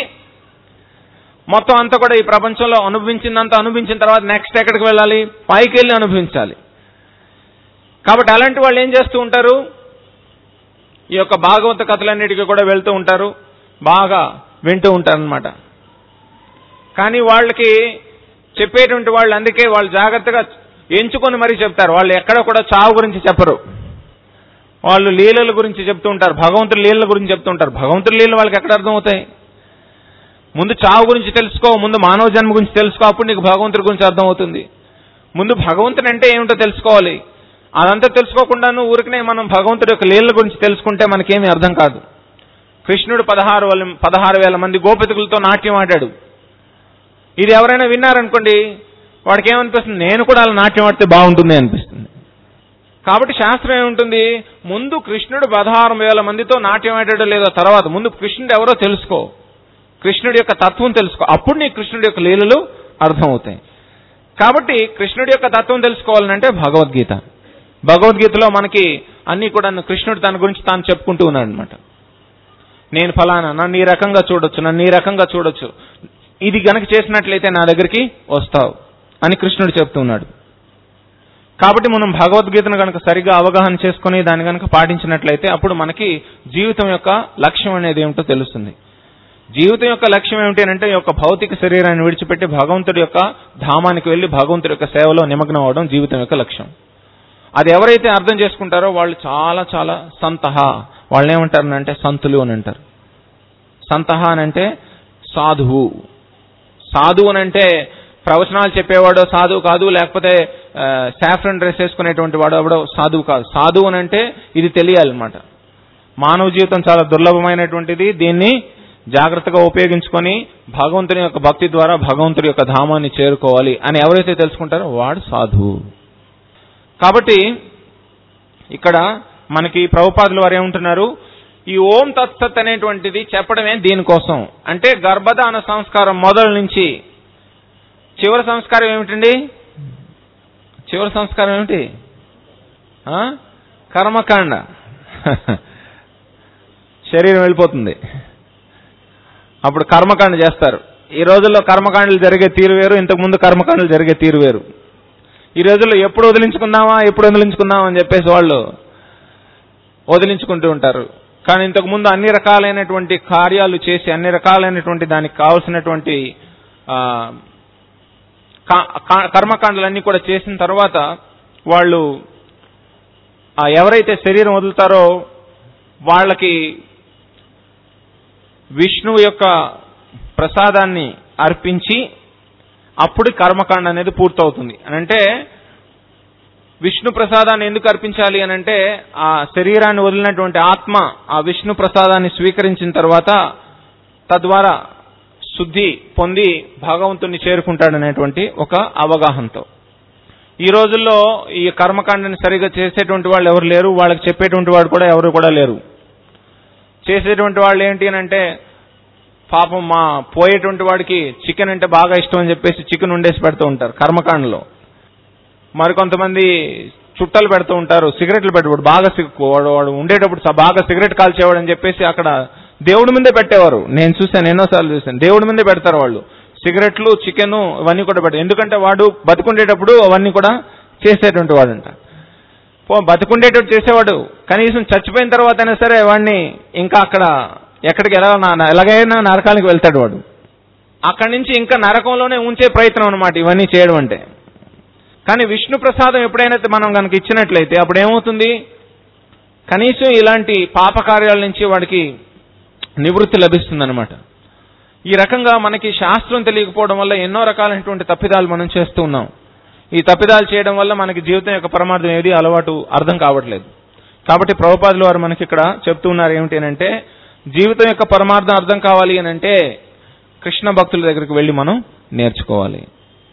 మొత్తం అంతా కూడా ఈ ప్రపంచంలో అనుభవించిందంత అనుభవించిన తర్వాత నెక్స్ట్ ఎక్కడికి వెళ్ళాలి పైకి వెళ్ళి అనుభవించాలి కాబట్టి అలాంటి వాళ్ళు ఏం చేస్తూ ఉంటారు ఈ యొక్క భాగవత కథలన్నిటికీ కూడా వెళ్తూ ఉంటారు బాగా వింటూ ఉంటారనమాట కానీ వాళ్ళకి చెప్పేటువంటి వాళ్ళు అందుకే వాళ్ళు జాగ్రత్తగా ఎంచుకొని మరీ చెప్తారు వాళ్ళు ఎక్కడ కూడా చావు గురించి చెప్పరు వాళ్ళు లీలల గురించి చెప్తూ ఉంటారు భగవంతుడి లీలల గురించి చెప్తూ ఉంటారు భగవంతుడి లీలలు వాళ్ళకి ఎక్కడ అర్థమవుతాయి ముందు చావు గురించి తెలుసుకో ముందు మానవ జన్మ గురించి తెలుసుకో అప్పుడు నీకు భగవంతుడి గురించి అర్థమవుతుంది ముందు భగవంతుని అంటే ఏమిటో తెలుసుకోవాలి అదంతా తెలుసుకోకుండాను ఊరికనే మనం భగవంతుడి యొక్క లీలల గురించి తెలుసుకుంటే మనకేమీ అర్థం కాదు కృష్ణుడు పదహారు వేల పదహారు వేల మంది గోపితులతో నాట్యం ఆడాడు ఇది ఎవరైనా విన్నారనుకోండి వాడికి ఏమనిపిస్తుంది నేను కూడా అలా నాట్యం ఆడితే బాగుంటుంది అనిపిస్తుంది కాబట్టి శాస్త్రం ఏముంటుంది ముందు కృష్ణుడు పదహారు వేల మందితో నాట్యం ఆడాడో లేదో తర్వాత ముందు కృష్ణుడు ఎవరో తెలుసుకో కృష్ణుడి యొక్క తత్వం తెలుసుకో అప్పుడు నీకు కృష్ణుడి యొక్క లీలలు అర్థమవుతాయి కాబట్టి కృష్ణుడి యొక్క తత్వం తెలుసుకోవాలంటే భగవద్గీత భగవద్గీతలో మనకి అన్ని కూడా కృష్ణుడు తన గురించి తాను చెప్పుకుంటూ ఉన్నాడు అనమాట నేను ఫలానా నన్ను ఈ రకంగా చూడొచ్చు నన్ను ఈ రకంగా చూడొచ్చు ఇది గనక చేసినట్లయితే నా దగ్గరికి వస్తావు అని కృష్ణుడు చెప్తున్నాడు కాబట్టి మనం భగవద్గీతను కనుక సరిగా అవగాహన చేసుకుని దాన్ని కనుక పాటించినట్లయితే అప్పుడు మనకి జీవితం యొక్క లక్ష్యం అనేది ఏమిటో తెలుస్తుంది జీవితం యొక్క లక్ష్యం ఏమిటి అంటే ఈ యొక్క భౌతిక శరీరాన్ని విడిచిపెట్టి భగవంతుడి యొక్క ధామానికి వెళ్లి భగవంతుడి యొక్క సేవలో నిమగ్నం అవడం జీవితం యొక్క లక్ష్యం అది ఎవరైతే అర్థం చేసుకుంటారో వాళ్ళు చాలా చాలా సంతహ వాళ్ళు ఏమంటారు అంటే సంతులు అని అంటారు సంతహ అని అంటే సాధువు సాధువు అని అంటే ప్రవచనాలు చెప్పేవాడో సాధువు కాదు లేకపోతే సాఫ్రన్ డ్రెస్ వేసుకునేటువంటి వాడు ఎవడో సాధువు కాదు సాధువు అని అంటే ఇది తెలియాలన్నమాట మానవ జీవితం చాలా దుర్లభమైనటువంటిది దీన్ని జాగ్రత్తగా ఉపయోగించుకొని భగవంతుని యొక్క భక్తి ద్వారా భగవంతుడి యొక్క ధామాన్ని చేరుకోవాలి అని ఎవరైతే తెలుసుకుంటారో వాడు సాధువు కాబట్టి ఇక్కడ మనకి ప్రభుపాదులు వారు ఏమంటున్నారు ఈ ఓం తత్సత్ అనేటువంటిది చెప్పడమే దీనికోసం అంటే గర్భధాన సంస్కారం మొదలు నుంచి చివరి సంస్కారం ఏమిటండి చివరి సంస్కారం ఏమిటి ఆ? కర్మకాండ శరీరం వెళ్ళిపోతుంది అప్పుడు కర్మకాండ చేస్తారు ఈ రోజుల్లో కర్మకాండలు జరిగే తీరు వేరు ఇంతకు ముందు కర్మకాండలు జరిగే తీరు వేరు ఈ రోజుల్లో ఎప్పుడు వదిలించుకుందామా ఎప్పుడు వదిలించుకుందామా అని చెప్పేసి వాళ్ళు వదిలించుకుంటూ ఉంటారు కానీ ఇంతకు ముందు అన్ని రకాలైనటువంటి కార్యాలు చేసి అన్ని రకాలైనటువంటి దానికి కావలసినటువంటి ఆ, కా- కా- కర్మకాండలన్నీ కూడా చేసిన తర్వాత వాళ్ళు ఆ ఎవరైతే శరీరం వదులుతారో వాళ్ళకి విష్ణువు యొక్క ప్రసాదాన్ని అర్పించి అప్పుడు కర్మకాండ అనేది పూర్తవుతుంది అని అంటే విష్ణు ప్రసాదాన్ని ఎందుకు అర్పించాలి అని అంటే ఆ శరీరాన్ని వదిలినటువంటి ఆత్మ ఆ విష్ణు ప్రసాదాన్ని స్వీకరించిన తర్వాత తద్వారా శుద్ధి పొంది భగవంతుణ్ణి చేరుకుంటాడనేటువంటి ఒక అవగాహనతో ఈ రోజుల్లో ఈ కర్మకాండని సరిగా చేసేటువంటి వాళ్ళు ఎవరు లేరు వాళ్ళకి చెప్పేటువంటి వాడు కూడా ఎవరు కూడా లేరు చేసేటువంటి వాళ్ళు ఏంటి అని అంటే పాపం మా పోయేటువంటి వాడికి చికెన్ అంటే బాగా ఇష్టం అని చెప్పేసి చికెన్ ఉండేసి పెడుతూ ఉంటారు కర్మకాండలో మరికొంతమంది చుట్టలు పెడుతూ ఉంటారు సిగరెట్లు పెట్టేవాడు బాగా సిగ్- వాడు వాడు ఉండేటప్పుడు స- బాగా సిగరెట్ కాల్చేవాడు అని చెప్పేసి అక్కడ దేవుడి మీదే పెట్టేవారు నేను చూశాను ఎన్నోసార్లు చూశాను దేవుడి మీదే పెడతారు వాళ్ళు సిగరెట్లు చికెన్ ఇవన్నీ కూడా పెట్టారు ఎందుకంటే వాడు బతుకుండేటప్పుడు అవన్నీ కూడా చేసేటువంటి వాడంట పో బతుకుండేటట్టు చేసేవాడు కనీసం చచ్చిపోయిన తర్వాత అయినా సరే వాడిని ఇంకా అక్కడ ఎక్కడికి ఎలా నా- ఎలాగైనా నరకానికి వెళ్తాడు వాడు అక్కడి నుంచి ఇంకా నరకంలోనే ఉంచే ప్రయత్నం అనమాట ఇవన్నీ చేయడం అంటే కానీ విష్ణు ప్రసాదం ఎప్పుడైనా మనం కనుక ఇచ్చినట్లయితే అప్పుడు ఏమవుతుంది కనీసం ఇలాంటి పాప కార్యాల నుంచి వాడికి నివృత్తి లభిస్తుంది ఈ రకంగా మనకి శాస్త్రం తెలియకపోవడం వల్ల ఎన్నో రకాలైనటువంటి తప్పిదాలు మనం చేస్తూ ఉన్నాం ఈ తప్పిదాలు చేయడం వల్ల మనకి జీవితం యొక్క పరమార్థం ఏది అలవాటు అర్థం కావట్లేదు కాబట్టి ప్రభుపాదులు వారు మనకి ఇక్కడ చెప్తూ ఉన్నారు ఏమిటి అని అంటే జీవితం యొక్క పరమార్థం అర్థం కావాలి అని అంటే కృష్ణ భక్తుల దగ్గరికి వెళ్ళి మనం నేర్చుకోవాలి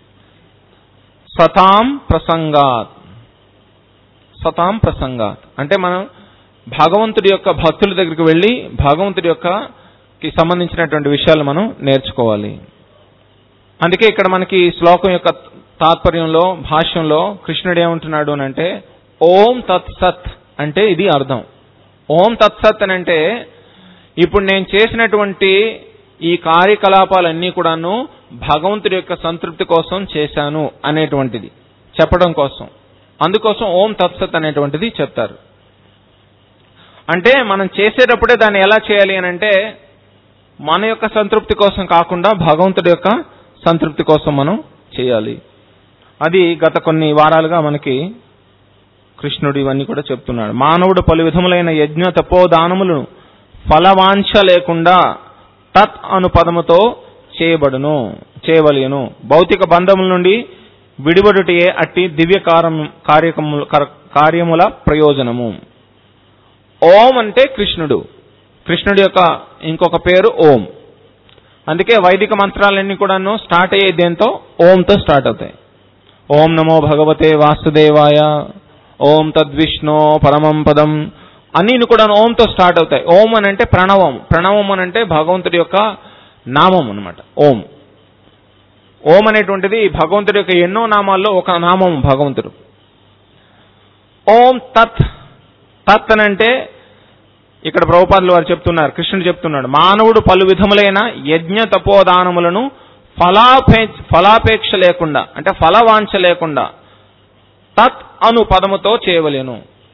సతాం ప్రసంగాత్ సతాం ప్రసంగాత్ అంటే మనం భగవంతుడి యొక్క భక్తుల దగ్గరికి వెళ్ళి భగవంతుడి యొక్క కి సంబంధించినటువంటి విషయాలు మనం నేర్చుకోవాలి అందుకే ఇక్కడ మనకి ఈ శ్లోకం యొక్క తాత్పర్యంలో భాష్యంలో కృష్ణుడు ఏమంటున్నాడు అని అంటే ఓం తత్ సత్ అంటే ఇది అర్థం ఓం తత్ సత్ అని అంటే ఇప్పుడు నేను చేసినటువంటి ఈ కార్యకలాపాలన్నీ కూడాను భగవంతుడి యొక్క సంతృప్తి కోసం చేశాను అనేటువంటిది చెప్పడం కోసం అందుకోసం ఓం తత్సత్ అనేటువంటిది చెప్తారు అంటే మనం చేసేటప్పుడే దాన్ని ఎలా చేయాలి అని అంటే మన యొక్క సంతృప్తి కోసం కాకుండా భగవంతుడి యొక్క సంతృప్తి కోసం మనం చేయాలి అది గత కొన్ని వారాలుగా మనకి కృష్ణుడు ఇవన్నీ కూడా చెప్తున్నాడు మానవుడు పలు విధములైన యజ్ఞ తపోదానములను ఫలవాంఛ లేకుండా తత్ అను పదముతో చేయబడును చేయవలయను భౌతిక బంధముల నుండి విడిబడుటయే అట్టి దివ్య కారం కార్యకముల కర- కార్యముల ప్రయోజనము ఓం అంటే కృష్ణుడు కృష్ణుడి యొక్క ఇంకొక పేరు ఓం అందుకే వైదిక మంత్రాలన్నీ కూడాను స్టార్ట్ అయ్యే దేంతో ఓంతో స్టార్ట్ అవుతాయి ఓం నమో భగవతే వాసుదేవాయ ఓం తద్విష్ణో పరమం పదం అన్ని కూడా ఓంతో స్టార్ట్ అవుతాయి ఓం అని అంటే ప్రణవం ప్రణవం అని అంటే భగవంతుడి యొక్క నామం అన్నమాట ఓం ఓం అనేటువంటిది భగవంతుడి యొక్క ఎన్నో నామాల్లో ఒక నామం భగవంతుడు ఓం తత్ తత్ అని అంటే ఇక్కడ ప్రభుపాదులు వారు చెప్తున్నారు కృష్ణుడు చెప్తున్నాడు మానవుడు పలు విధములైన యజ్ఞ తపోదానములను ఫలాపే ఫలాపేక్ష లేకుండా అంటే ఫలవాంఛ లేకుండా తత్ అను పదముతో చేయవలేను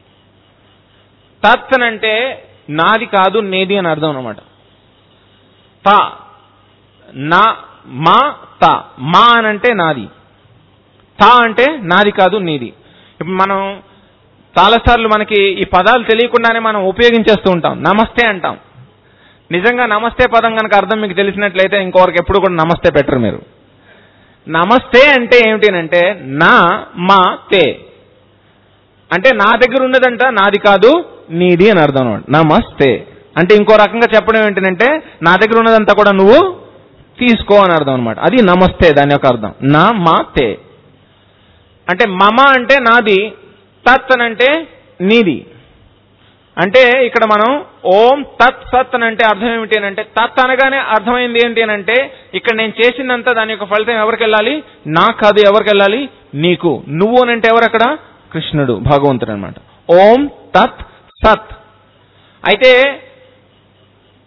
తత్ అని అంటే నాది కాదు నేది అని అర్థం అనమాట త నా మా త మా అని అంటే నాది తా అంటే నాది కాదు నీది ఇప్పుడు మనం చాలాసార్లు మనకి ఈ పదాలు తెలియకుండానే మనం ఉపయోగించేస్తూ ఉంటాం నమస్తే అంటాం నిజంగా నమస్తే పదం కనుక అర్థం మీకు తెలిసినట్లయితే ఇంకొకరికి ఎప్పుడు కూడా నమస్తే పెట్టరు మీరు నమస్తే అంటే ఏమిటి అంటే నా మా తే అంటే నా దగ్గర ఉన్నదంట నాది కాదు నీది అని అర్థం అన్నమాట నమస్తే అంటే ఇంకో రకంగా చెప్పడం ఏంటంటే నా దగ్గర ఉన్నదంతా కూడా నువ్వు తీసుకో అని అర్థం అనమాట అది నమస్తే దాని యొక్క అర్థం నా మా తే అంటే మమ అంటే నాది తత్ అని అంటే నీది అంటే ఇక్కడ మనం ఓం తత్ సత్ అని అంటే అర్థం ఏమిటి అని అంటే తత్ అనగానే అర్థమైంది ఏంటి అని అంటే ఇక్కడ నేను చేసిందంతా దాని యొక్క ఫలితం ఎవరికి వెళ్ళాలి నాకు కాదు ఎవరికి వెళ్ళాలి నీకు నువ్వు అని అంటే ఎవరు అక్కడ కృష్ణుడు భగవంతుడు అనమాట ఓం తత్ సత్ అయితే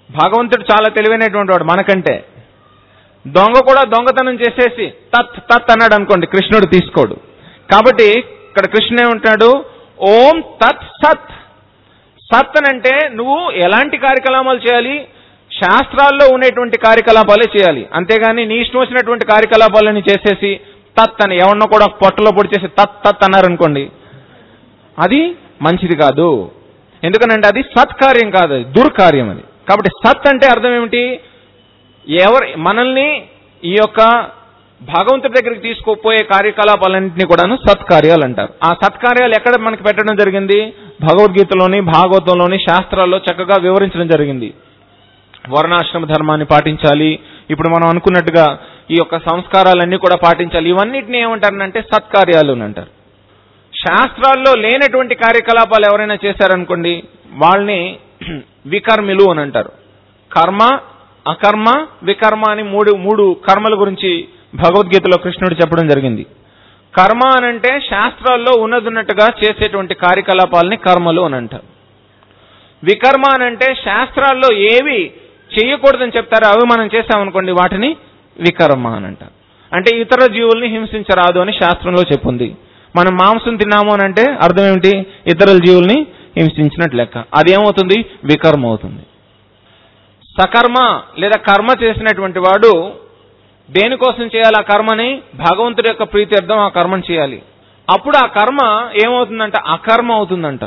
భగవంతుడు చాలా తెలివైనటువంటి వాడు మనకంటే దొంగ కూడా దొంగతనం చేసేసి తత్ తత్ అన్నాడు అనుకోండి కృష్ణుడు తీసుకోడు కాబట్టి ఇక్కడ కృష్ణుడు ఏమంటాడు ఓం తత్ సత్ సత్ అని అంటే నువ్వు ఎలాంటి కార్యకలాపాలు చేయాలి శాస్త్రాల్లో ఉండేటువంటి కార్యకలాపాలే చేయాలి అంతేగాని నీ ఇష్టం వచ్చినటువంటి కార్యకలాపాలని చేసేసి తత్ అని ఎవరినో కూడా పొట్టలో పొడి చేసి తత్ తత్ అన్నారనుకోండి అది మంచిది కాదు ఎందుకనంటే అది సత్కార్యం కాదు అది దుర్కార్యం అది కాబట్టి సత్ అంటే అర్థం ఏమిటి ఎవరి మనల్ని ఈ యొక్క భగవంతుడి దగ్గరికి తీసుకుపోయే కార్యకలాపాలన్నింటినీ కూడాను సత్కార్యాలు అంటారు ఆ సత్కార్యాలు ఎక్కడ మనకి పెట్టడం జరిగింది భగవద్గీతలోని భాగవతంలోని శాస్త్రాల్లో చక్కగా వివరించడం జరిగింది వర్ణాశ్రమ ధర్మాన్ని పాటించాలి ఇప్పుడు మనం అనుకున్నట్టుగా ఈ యొక్క సంస్కారాలన్నీ కూడా పాటించాలి ఇవన్నిటిని ఏమంటారంటే సత్కార్యాలు అని అంటారు శాస్త్రాల్లో లేనటువంటి కార్యకలాపాలు ఎవరైనా చేశారనుకోండి వాళ్ళని వికర్మిలు అని అంటారు కర్మ అకర్మ వికర్మ అని మూడు మూడు కర్మల గురించి భగవద్గీతలో కృష్ణుడు చెప్పడం జరిగింది కర్మ అనంటే శాస్త్రాల్లో ఉన్నదున్నట్టుగా చేసేటువంటి కార్యకలాపాలని కర్మలు అని అంటారు వికర్మ అనంటే శాస్త్రాల్లో ఏవి చేయకూడదని చెప్తారో అవి మనం చేసామనుకోండి వాటిని వికర్మ అని అంటారు అంటే ఇతర జీవుల్ని హింసించరాదు అని శాస్త్రంలో చెప్పుంది మనం మాంసం తిన్నాము అని అంటే అర్థం ఏమిటి ఇతర జీవుల్ని హింసించినట్లు లెక్క అదేమవుతుంది వికర్మ అవుతుంది సకర్మ లేదా కర్మ చేసినటువంటి వాడు దేనికోసం చేయాలి ఆ కర్మని భగవంతుడి యొక్క ప్రీత్యర్థం ఆ కర్మని చేయాలి అప్పుడు ఆ కర్మ ఏమవుతుందంట అకర్మ అవుతుందంట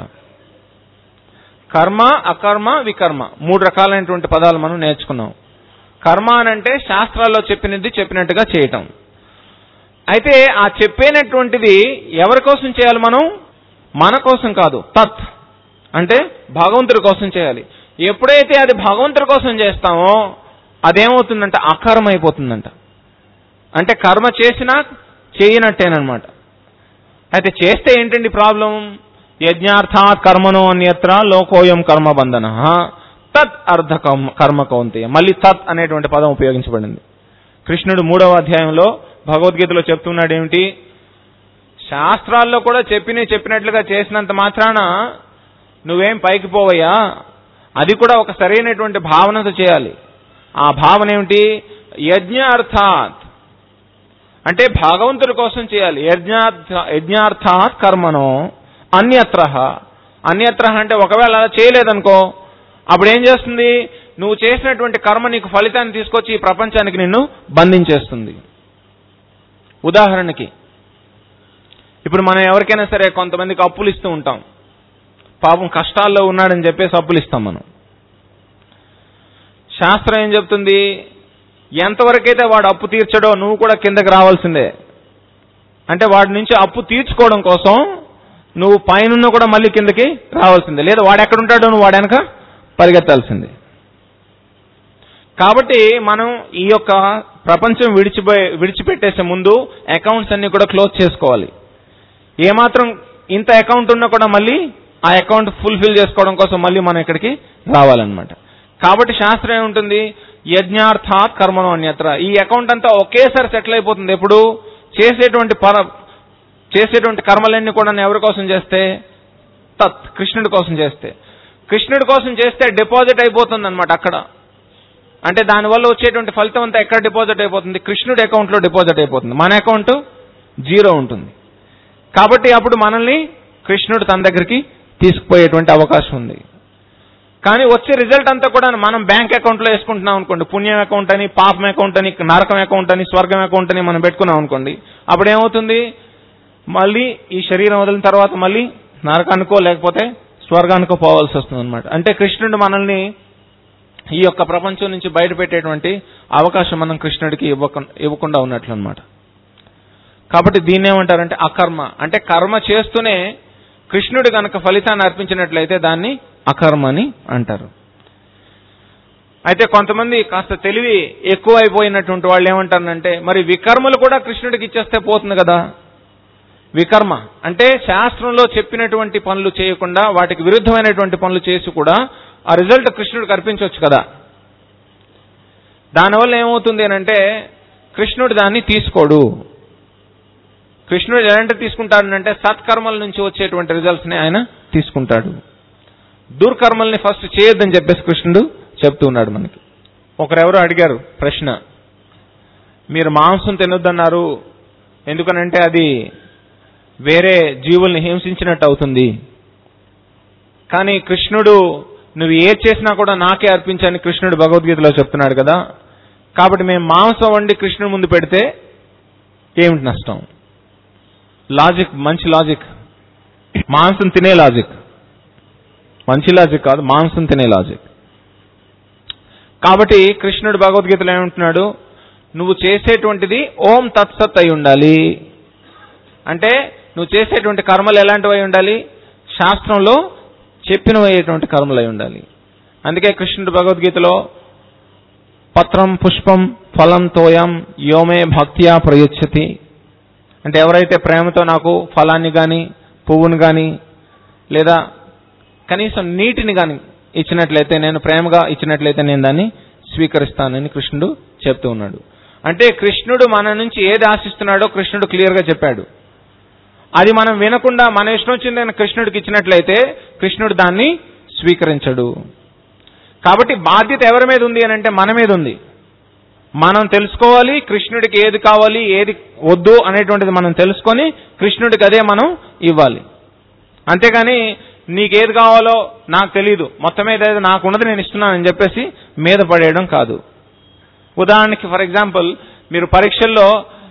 కర్మ అకర్మ వికర్మ మూడు రకాలైనటువంటి పదాలు మనం నేర్చుకున్నాం కర్మ అనంటే శాస్త్రాల్లో చెప్పినది చెప్పినట్టుగా చేయటం అయితే ఆ చెప్పేనటువంటిది ఎవరి కోసం చేయాలి మనం మన కోసం కాదు తత్ అంటే భగవంతుడి కోసం చేయాలి ఎప్పుడైతే అది భగవంతుడి కోసం చేస్తామో అదేమవుతుందంట అకర్మ అయిపోతుందంట అంటే కర్మ చేసినా చేయనట్టేనమాట అయితే చేస్తే ఏంటండి ప్రాబ్లం యజ్ఞార్థాత్ కర్మనో అన్యత్ర లోకోయం కర్మ బంధన తత్ అర్ధ కర్మ- కర్మ కౌంతేయ మళ్ళీ తత్ అనేటువంటి పదం ఉపయోగించబడింది కృష్ణుడు మూడవ అధ్యాయంలో భగవద్గీతలో చెప్తున్నాడు ఏమిటి శాస్త్రాల్లో కూడా చెప్పిన చెప్పినట్లుగా చేసినంత మాత్రాన నువ్వేం పైకి పోవయ్యా అది కూడా ఒక సరైనటువంటి భావనతో చేయాలి ఆ భావన ఏమిటి యజ్ఞ అర్థాత్ అంటే భగవంతుడి కోసం చేయాలి యజ్ఞార్థ యజ్ఞార్థాత్ కర్మను అన్యత్ర అన్యత్ర అంటే ఒకవేళ అలా చేయలేదనుకో అప్పుడు ఏం చేస్తుంది నువ్వు చేసినటువంటి కర్మ నీకు ఫలితాన్ని తీసుకొచ్చి ఈ ప్రపంచానికి నిన్ను బంధించేస్తుంది ఉదాహరణకి ఇప్పుడు మనం ఎవరికైనా సరే కొంతమందికి అప్పులు ఇస్తూ ఉంటాం పాపం కష్టాల్లో ఉన్నాడని చెప్పేసి అప్పులు ఇస్తాం మనం శాస్త్రం ఏం చెప్తుంది ఎంతవరకైతే వాడు అప్పు తీర్చడో నువ్వు కూడా కిందకి రావాల్సిందే అంటే వాడి నుంచి అప్పు తీర్చుకోవడం కోసం నువ్వు పైన కూడా మళ్ళీ కిందకి రావాల్సిందే లేదా వాడు ఎక్కడ ఉంటాడో నువ్వు వాడు వెనక పరిగెత్తాల్సిందే కాబట్టి మనం ఈ యొక్క ప్రపంచం విడిచిపోయే విడిచిపెట్టేసే ముందు అకౌంట్స్ అన్ని కూడా క్లోజ్ చేసుకోవాలి ఏమాత్రం ఇంత అకౌంట్ ఉన్నా కూడా మళ్ళీ ఆ అకౌంట్ ఫుల్ఫిల్ చేసుకోవడం కోసం మళ్ళీ మనం ఇక్కడికి రావాలన్నమాట కాబట్టి శాస్త్రం ఏముంటుంది యజ్ఞార్థాత్ కర్మను అన్యత్ర ఈ అకౌంట్ అంతా ఒకేసారి సెటిల్ అయిపోతుంది ఎప్పుడు చేసేటువంటి పర చేసేటువంటి కర్మలన్నీ కూడా ఎవరి కోసం చేస్తే తత్ కృష్ణుడి కోసం చేస్తే కృష్ణుడి కోసం చేస్తే డిపాజిట్ అయిపోతుంది అనమాట అక్కడ అంటే దానివల్ల వచ్చేటువంటి ఫలితం అంతా ఎక్కడ డిపాజిట్ అయిపోతుంది కృష్ణుడి అకౌంట్లో డిపాజిట్ అయిపోతుంది మన అకౌంట్ జీరో ఉంటుంది కాబట్టి అప్పుడు మనల్ని కృష్ణుడు తన దగ్గరికి తీసుకుపోయేటువంటి అవకాశం ఉంది కానీ వచ్చే రిజల్ట్ అంతా కూడా మనం బ్యాంక్ అకౌంట్లో వేసుకుంటున్నాం అనుకోండి పుణ్యం అకౌంట్ అని పాపం అకౌంట్ అని నరకం అకౌంట్ అని స్వర్గం అకౌంట్ అని మనం పెట్టుకున్నాం అనుకోండి అప్పుడు ఏమవుతుంది మళ్ళీ ఈ శరీరం వదిలిన తర్వాత మళ్ళీ నరకానికో లేకపోతే స్వర్గానికో పోవాల్సి వస్తుంది అనమాట అంటే కృష్ణుడు మనల్ని ఈ యొక్క ప్రపంచం నుంచి బయటపెట్టేటువంటి అవకాశం మనం కృష్ణుడికి ఇవ్వక ఇవ్వకుండా ఉన్నట్లు అనమాట కాబట్టి దీన్ని ఏమంటారంటే అకర్మ అంటే కర్మ చేస్తూనే కృష్ణుడు గనక ఫలితాన్ని అర్పించినట్లయితే దాన్ని అకర్మ అని అంటారు అయితే కొంతమంది కాస్త తెలివి ఎక్కువ అయిపోయినటువంటి వాళ్ళు ఏమంటారంటే మరి వికర్మలు కూడా కృష్ణుడికి ఇచ్చేస్తే పోతుంది కదా వికర్మ అంటే శాస్త్రంలో చెప్పినటువంటి పనులు చేయకుండా వాటికి విరుద్ధమైనటువంటి పనులు చేసి కూడా ఆ రిజల్ట్ కృష్ణుడికి అర్పించవచ్చు కదా దానివల్ల ఏమవుతుంది అంటే కృష్ణుడు దాన్ని తీసుకోడు కృష్ణుడు ఎలాంటి తీసుకుంటాడంటే సత్కర్మల నుంచి వచ్చేటువంటి రిజల్ట్స్ ని ఆయన తీసుకుంటాడు దుర్కర్మల్ని ఫస్ట్ చేయొద్దని చెప్పేసి కృష్ణుడు చెప్తూ ఉన్నాడు మనకి ఒకరెవరో అడిగారు ప్రశ్న మీరు మాంసం తినొద్దన్నారు ఎందుకనంటే అది వేరే జీవుల్ని హింసించినట్టు అవుతుంది కానీ కృష్ణుడు నువ్వు ఏ చేసినా కూడా నాకే అర్పించని కృష్ణుడు భగవద్గీతలో చెప్తున్నాడు కదా కాబట్టి మేము మాంసం వండి కృష్ణుడి ముందు పెడితే ఏమిటి నష్టం లాజిక్ మంచి లాజిక్ మాంసం తినే లాజిక్ మంచి లాజిక్ కాదు మాంసం తినే లాజిక్ కాబట్టి కృష్ణుడు భగవద్గీతలో ఏమంటున్నాడు నువ్వు చేసేటువంటిది ఓం తత్సత్ అయి ఉండాలి అంటే నువ్వు చేసేటువంటి కర్మలు ఎలాంటివి అయి ఉండాలి శాస్త్రంలో చెప్పినవయ్యేటువంటి కర్మలు అయి ఉండాలి అందుకే కృష్ణుడు భగవద్గీతలో పత్రం పుష్పం ఫలం తోయం యోమే భక్త్యా ప్రయచ్చతి అంటే ఎవరైతే ప్రేమతో నాకు ఫలాన్ని కానీ పువ్వును కానీ లేదా కనీసం నీటిని కానీ ఇచ్చినట్లయితే నేను ప్రేమగా ఇచ్చినట్లయితే నేను దాన్ని స్వీకరిస్తానని కృష్ణుడు చెప్తూ ఉన్నాడు అంటే కృష్ణుడు మన నుంచి ఏది ఆశిస్తున్నాడో కృష్ణుడు క్లియర్గా చెప్పాడు అది మనం వినకుండా మన ఇష్టం వచ్చిందని కృష్ణుడికి ఇచ్చినట్లయితే కృష్ణుడు దాన్ని స్వీకరించడు కాబట్టి బాధ్యత ఎవరి మీద ఉంది అని అంటే మన మీద ఉంది మనం తెలుసుకోవాలి కృష్ణుడికి ఏది కావాలి ఏది వద్దు అనేటువంటిది మనం తెలుసుకొని కృష్ణుడికి అదే మనం ఇవ్వాలి అంతేగాని నీకేది కావాలో నాకు తెలియదు మొత్తం మీద ఏదో నాకు ఉన్నది నేను ఇస్తున్నానని చెప్పేసి మీద పడేయడం కాదు ఉదాహరణకి ఫర్ ఎగ్జాంపుల్ మీరు పరీక్షల్లో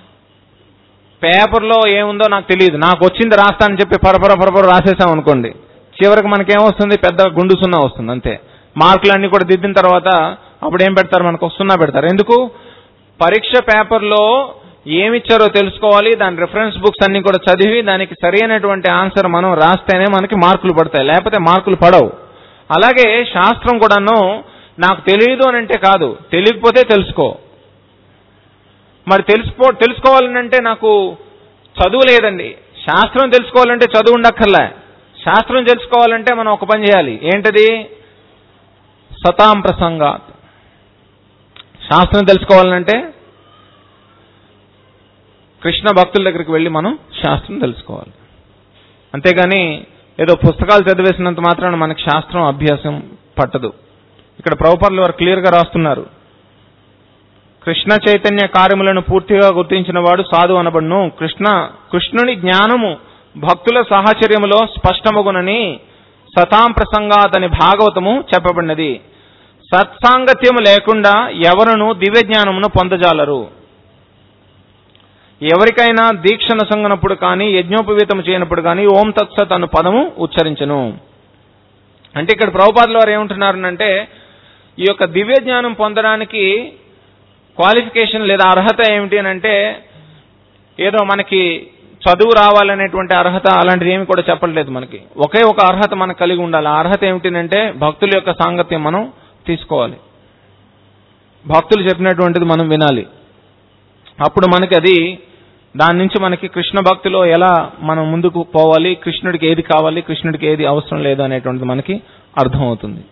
పేపర్లో ఏముందో నాకు తెలియదు నాకు వచ్చింది రాస్తానని చెప్పి పరపర పరపర రాసేసాం అనుకోండి చివరికి మనకేమొస్తుంది పెద్ద గుండు సున్నా వస్తుంది అంతే మార్కులన్నీ కూడా దిద్దిన తర్వాత అప్పుడు ఏం పెడతారు మనకు సున్నా పెడతారు ఎందుకు పరీక్ష పేపర్లో ఏమిచ్చారో తెలుసుకోవాలి దాని రిఫరెన్స్ బుక్స్ అన్ని కూడా చదివి దానికి సరైనటువంటి ఆన్సర్ మనం రాస్తేనే మనకి మార్కులు పడతాయి లేకపోతే మార్కులు పడవు అలాగే శాస్త్రం కూడాను నాకు తెలియదు అని అంటే కాదు తెలియకపోతే తెలుసుకో మరి తెలుసుకో తెలుసుకోవాలనంటే నాకు చదువు లేదండి శాస్త్రం తెలుసుకోవాలంటే చదువు ఉండక్కర్లే శాస్త్రం తెలుసుకోవాలంటే మనం ఒక పని చేయాలి ఏంటది సతాం ప్రసంగాత్ శాస్త్రం తెలుసుకోవాలంటే కృష్ణ భక్తుల దగ్గరికి వెళ్ళి మనం శాస్త్రం తెలుసుకోవాలి అంతేగాని ఏదో పుస్తకాలు చదివేసినంత మాత్రాన మనకి శాస్త్రం అభ్యాసం పట్టదు ఇక్కడ ప్రభుపర్లు వారు క్లియర్గా రాస్తున్నారు కృష్ణ చైతన్య కార్యములను పూర్తిగా గుర్తించిన వాడు సాధు అనబడును కృష్ణ కృష్ణుని జ్ఞానము భక్తుల సాహచర్యములో స్పష్టమగునని సతాం ప్రసంగాతని భాగవతము చెప్పబడినది సత్సాంగత్యము లేకుండా ఎవరును దివ్య జ్ఞానమును పొందజాలరు ఎవరికైనా దీక్షను సంగనప్పుడు కానీ యజ్ఞోపవీతము చేయనప్పుడు కానీ ఓం తత్సత్ అను పదము ఉచ్చరించను అంటే ఇక్కడ ప్రభుపాదుల వారు ఏమంటున్నారంటే ఈ యొక్క దివ్య జ్ఞానం పొందడానికి క్వాలిఫికేషన్ లేదా అర్హత ఏమిటి అని అంటే ఏదో మనకి చదువు రావాలనేటువంటి అర్హత అలాంటిది ఏమి కూడా చెప్పట్లేదు మనకి ఒకే ఒక అర్హత మనకు కలిగి ఉండాలి ఆ అర్హత ఏమిటి భక్తుల యొక్క సాంగత్యం మనం తీసుకోవాలి భక్తులు చెప్పినటువంటిది మనం వినాలి అప్పుడు మనకి అది దాని నుంచి మనకి కృష్ణ భక్తిలో ఎలా మనం ముందుకు పోవాలి కృష్ణుడికి ఏది కావాలి కృష్ణుడికి ఏది అవసరం లేదు అనేటువంటిది మనకి అర్థమవుతుంది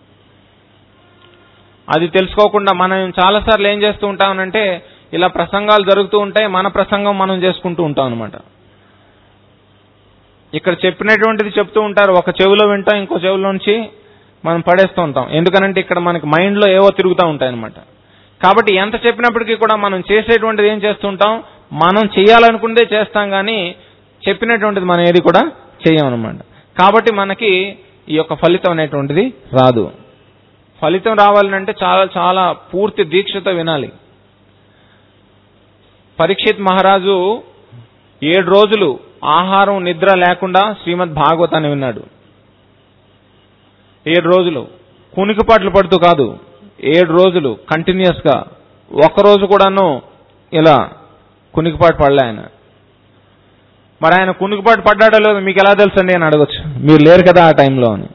అది తెలుసుకోకుండా మనం చాలాసార్లు ఏం చేస్తూ ఉంటామనంటే ఇలా ప్రసంగాలు జరుగుతూ ఉంటాయి మన ప్రసంగం మనం చేసుకుంటూ ఉంటాం అనమాట ఇక్కడ చెప్పినటువంటిది చెప్తూ ఉంటారు ఒక చెవిలో వింటాం ఇంకో చెవిలో నుంచి మనం పడేస్తూ ఉంటాం ఎందుకనంటే ఇక్కడ మనకి మైండ్లో ఏవో తిరుగుతూ ఉంటాయి అనమాట కాబట్టి ఎంత చెప్పినప్పటికీ కూడా మనం చేసేటువంటిది ఏం చేస్తుంటాం మనం చేయాలనుకుంటే చేస్తాం కానీ చెప్పినటువంటిది మనం ఏది కూడా చేయమన్నమాట కాబట్టి మనకి ఈ యొక్క ఫలితం అనేటువంటిది రాదు ఫలితం రావాలంటే చాలా చాలా పూర్తి దీక్షతో వినాలి పరీక్షిత్ మహారాజు ఏడు రోజులు ఆహారం నిద్ర లేకుండా శ్రీమద్ భాగవతాన్ని విన్నాడు ఏడు రోజులు కునికిపాట్లు పడుతూ కాదు ఏడు రోజులు కంటిన్యూస్ గా ఒక్కరోజు కూడాను ఇలా కునికిపాటు పడలే ఆయన మరి ఆయన కునికిపాటు పడ్డాడో లేదో మీకు ఎలా తెలుసండి అని అడగచ్చు మీరు లేరు కదా ఆ టైంలో అని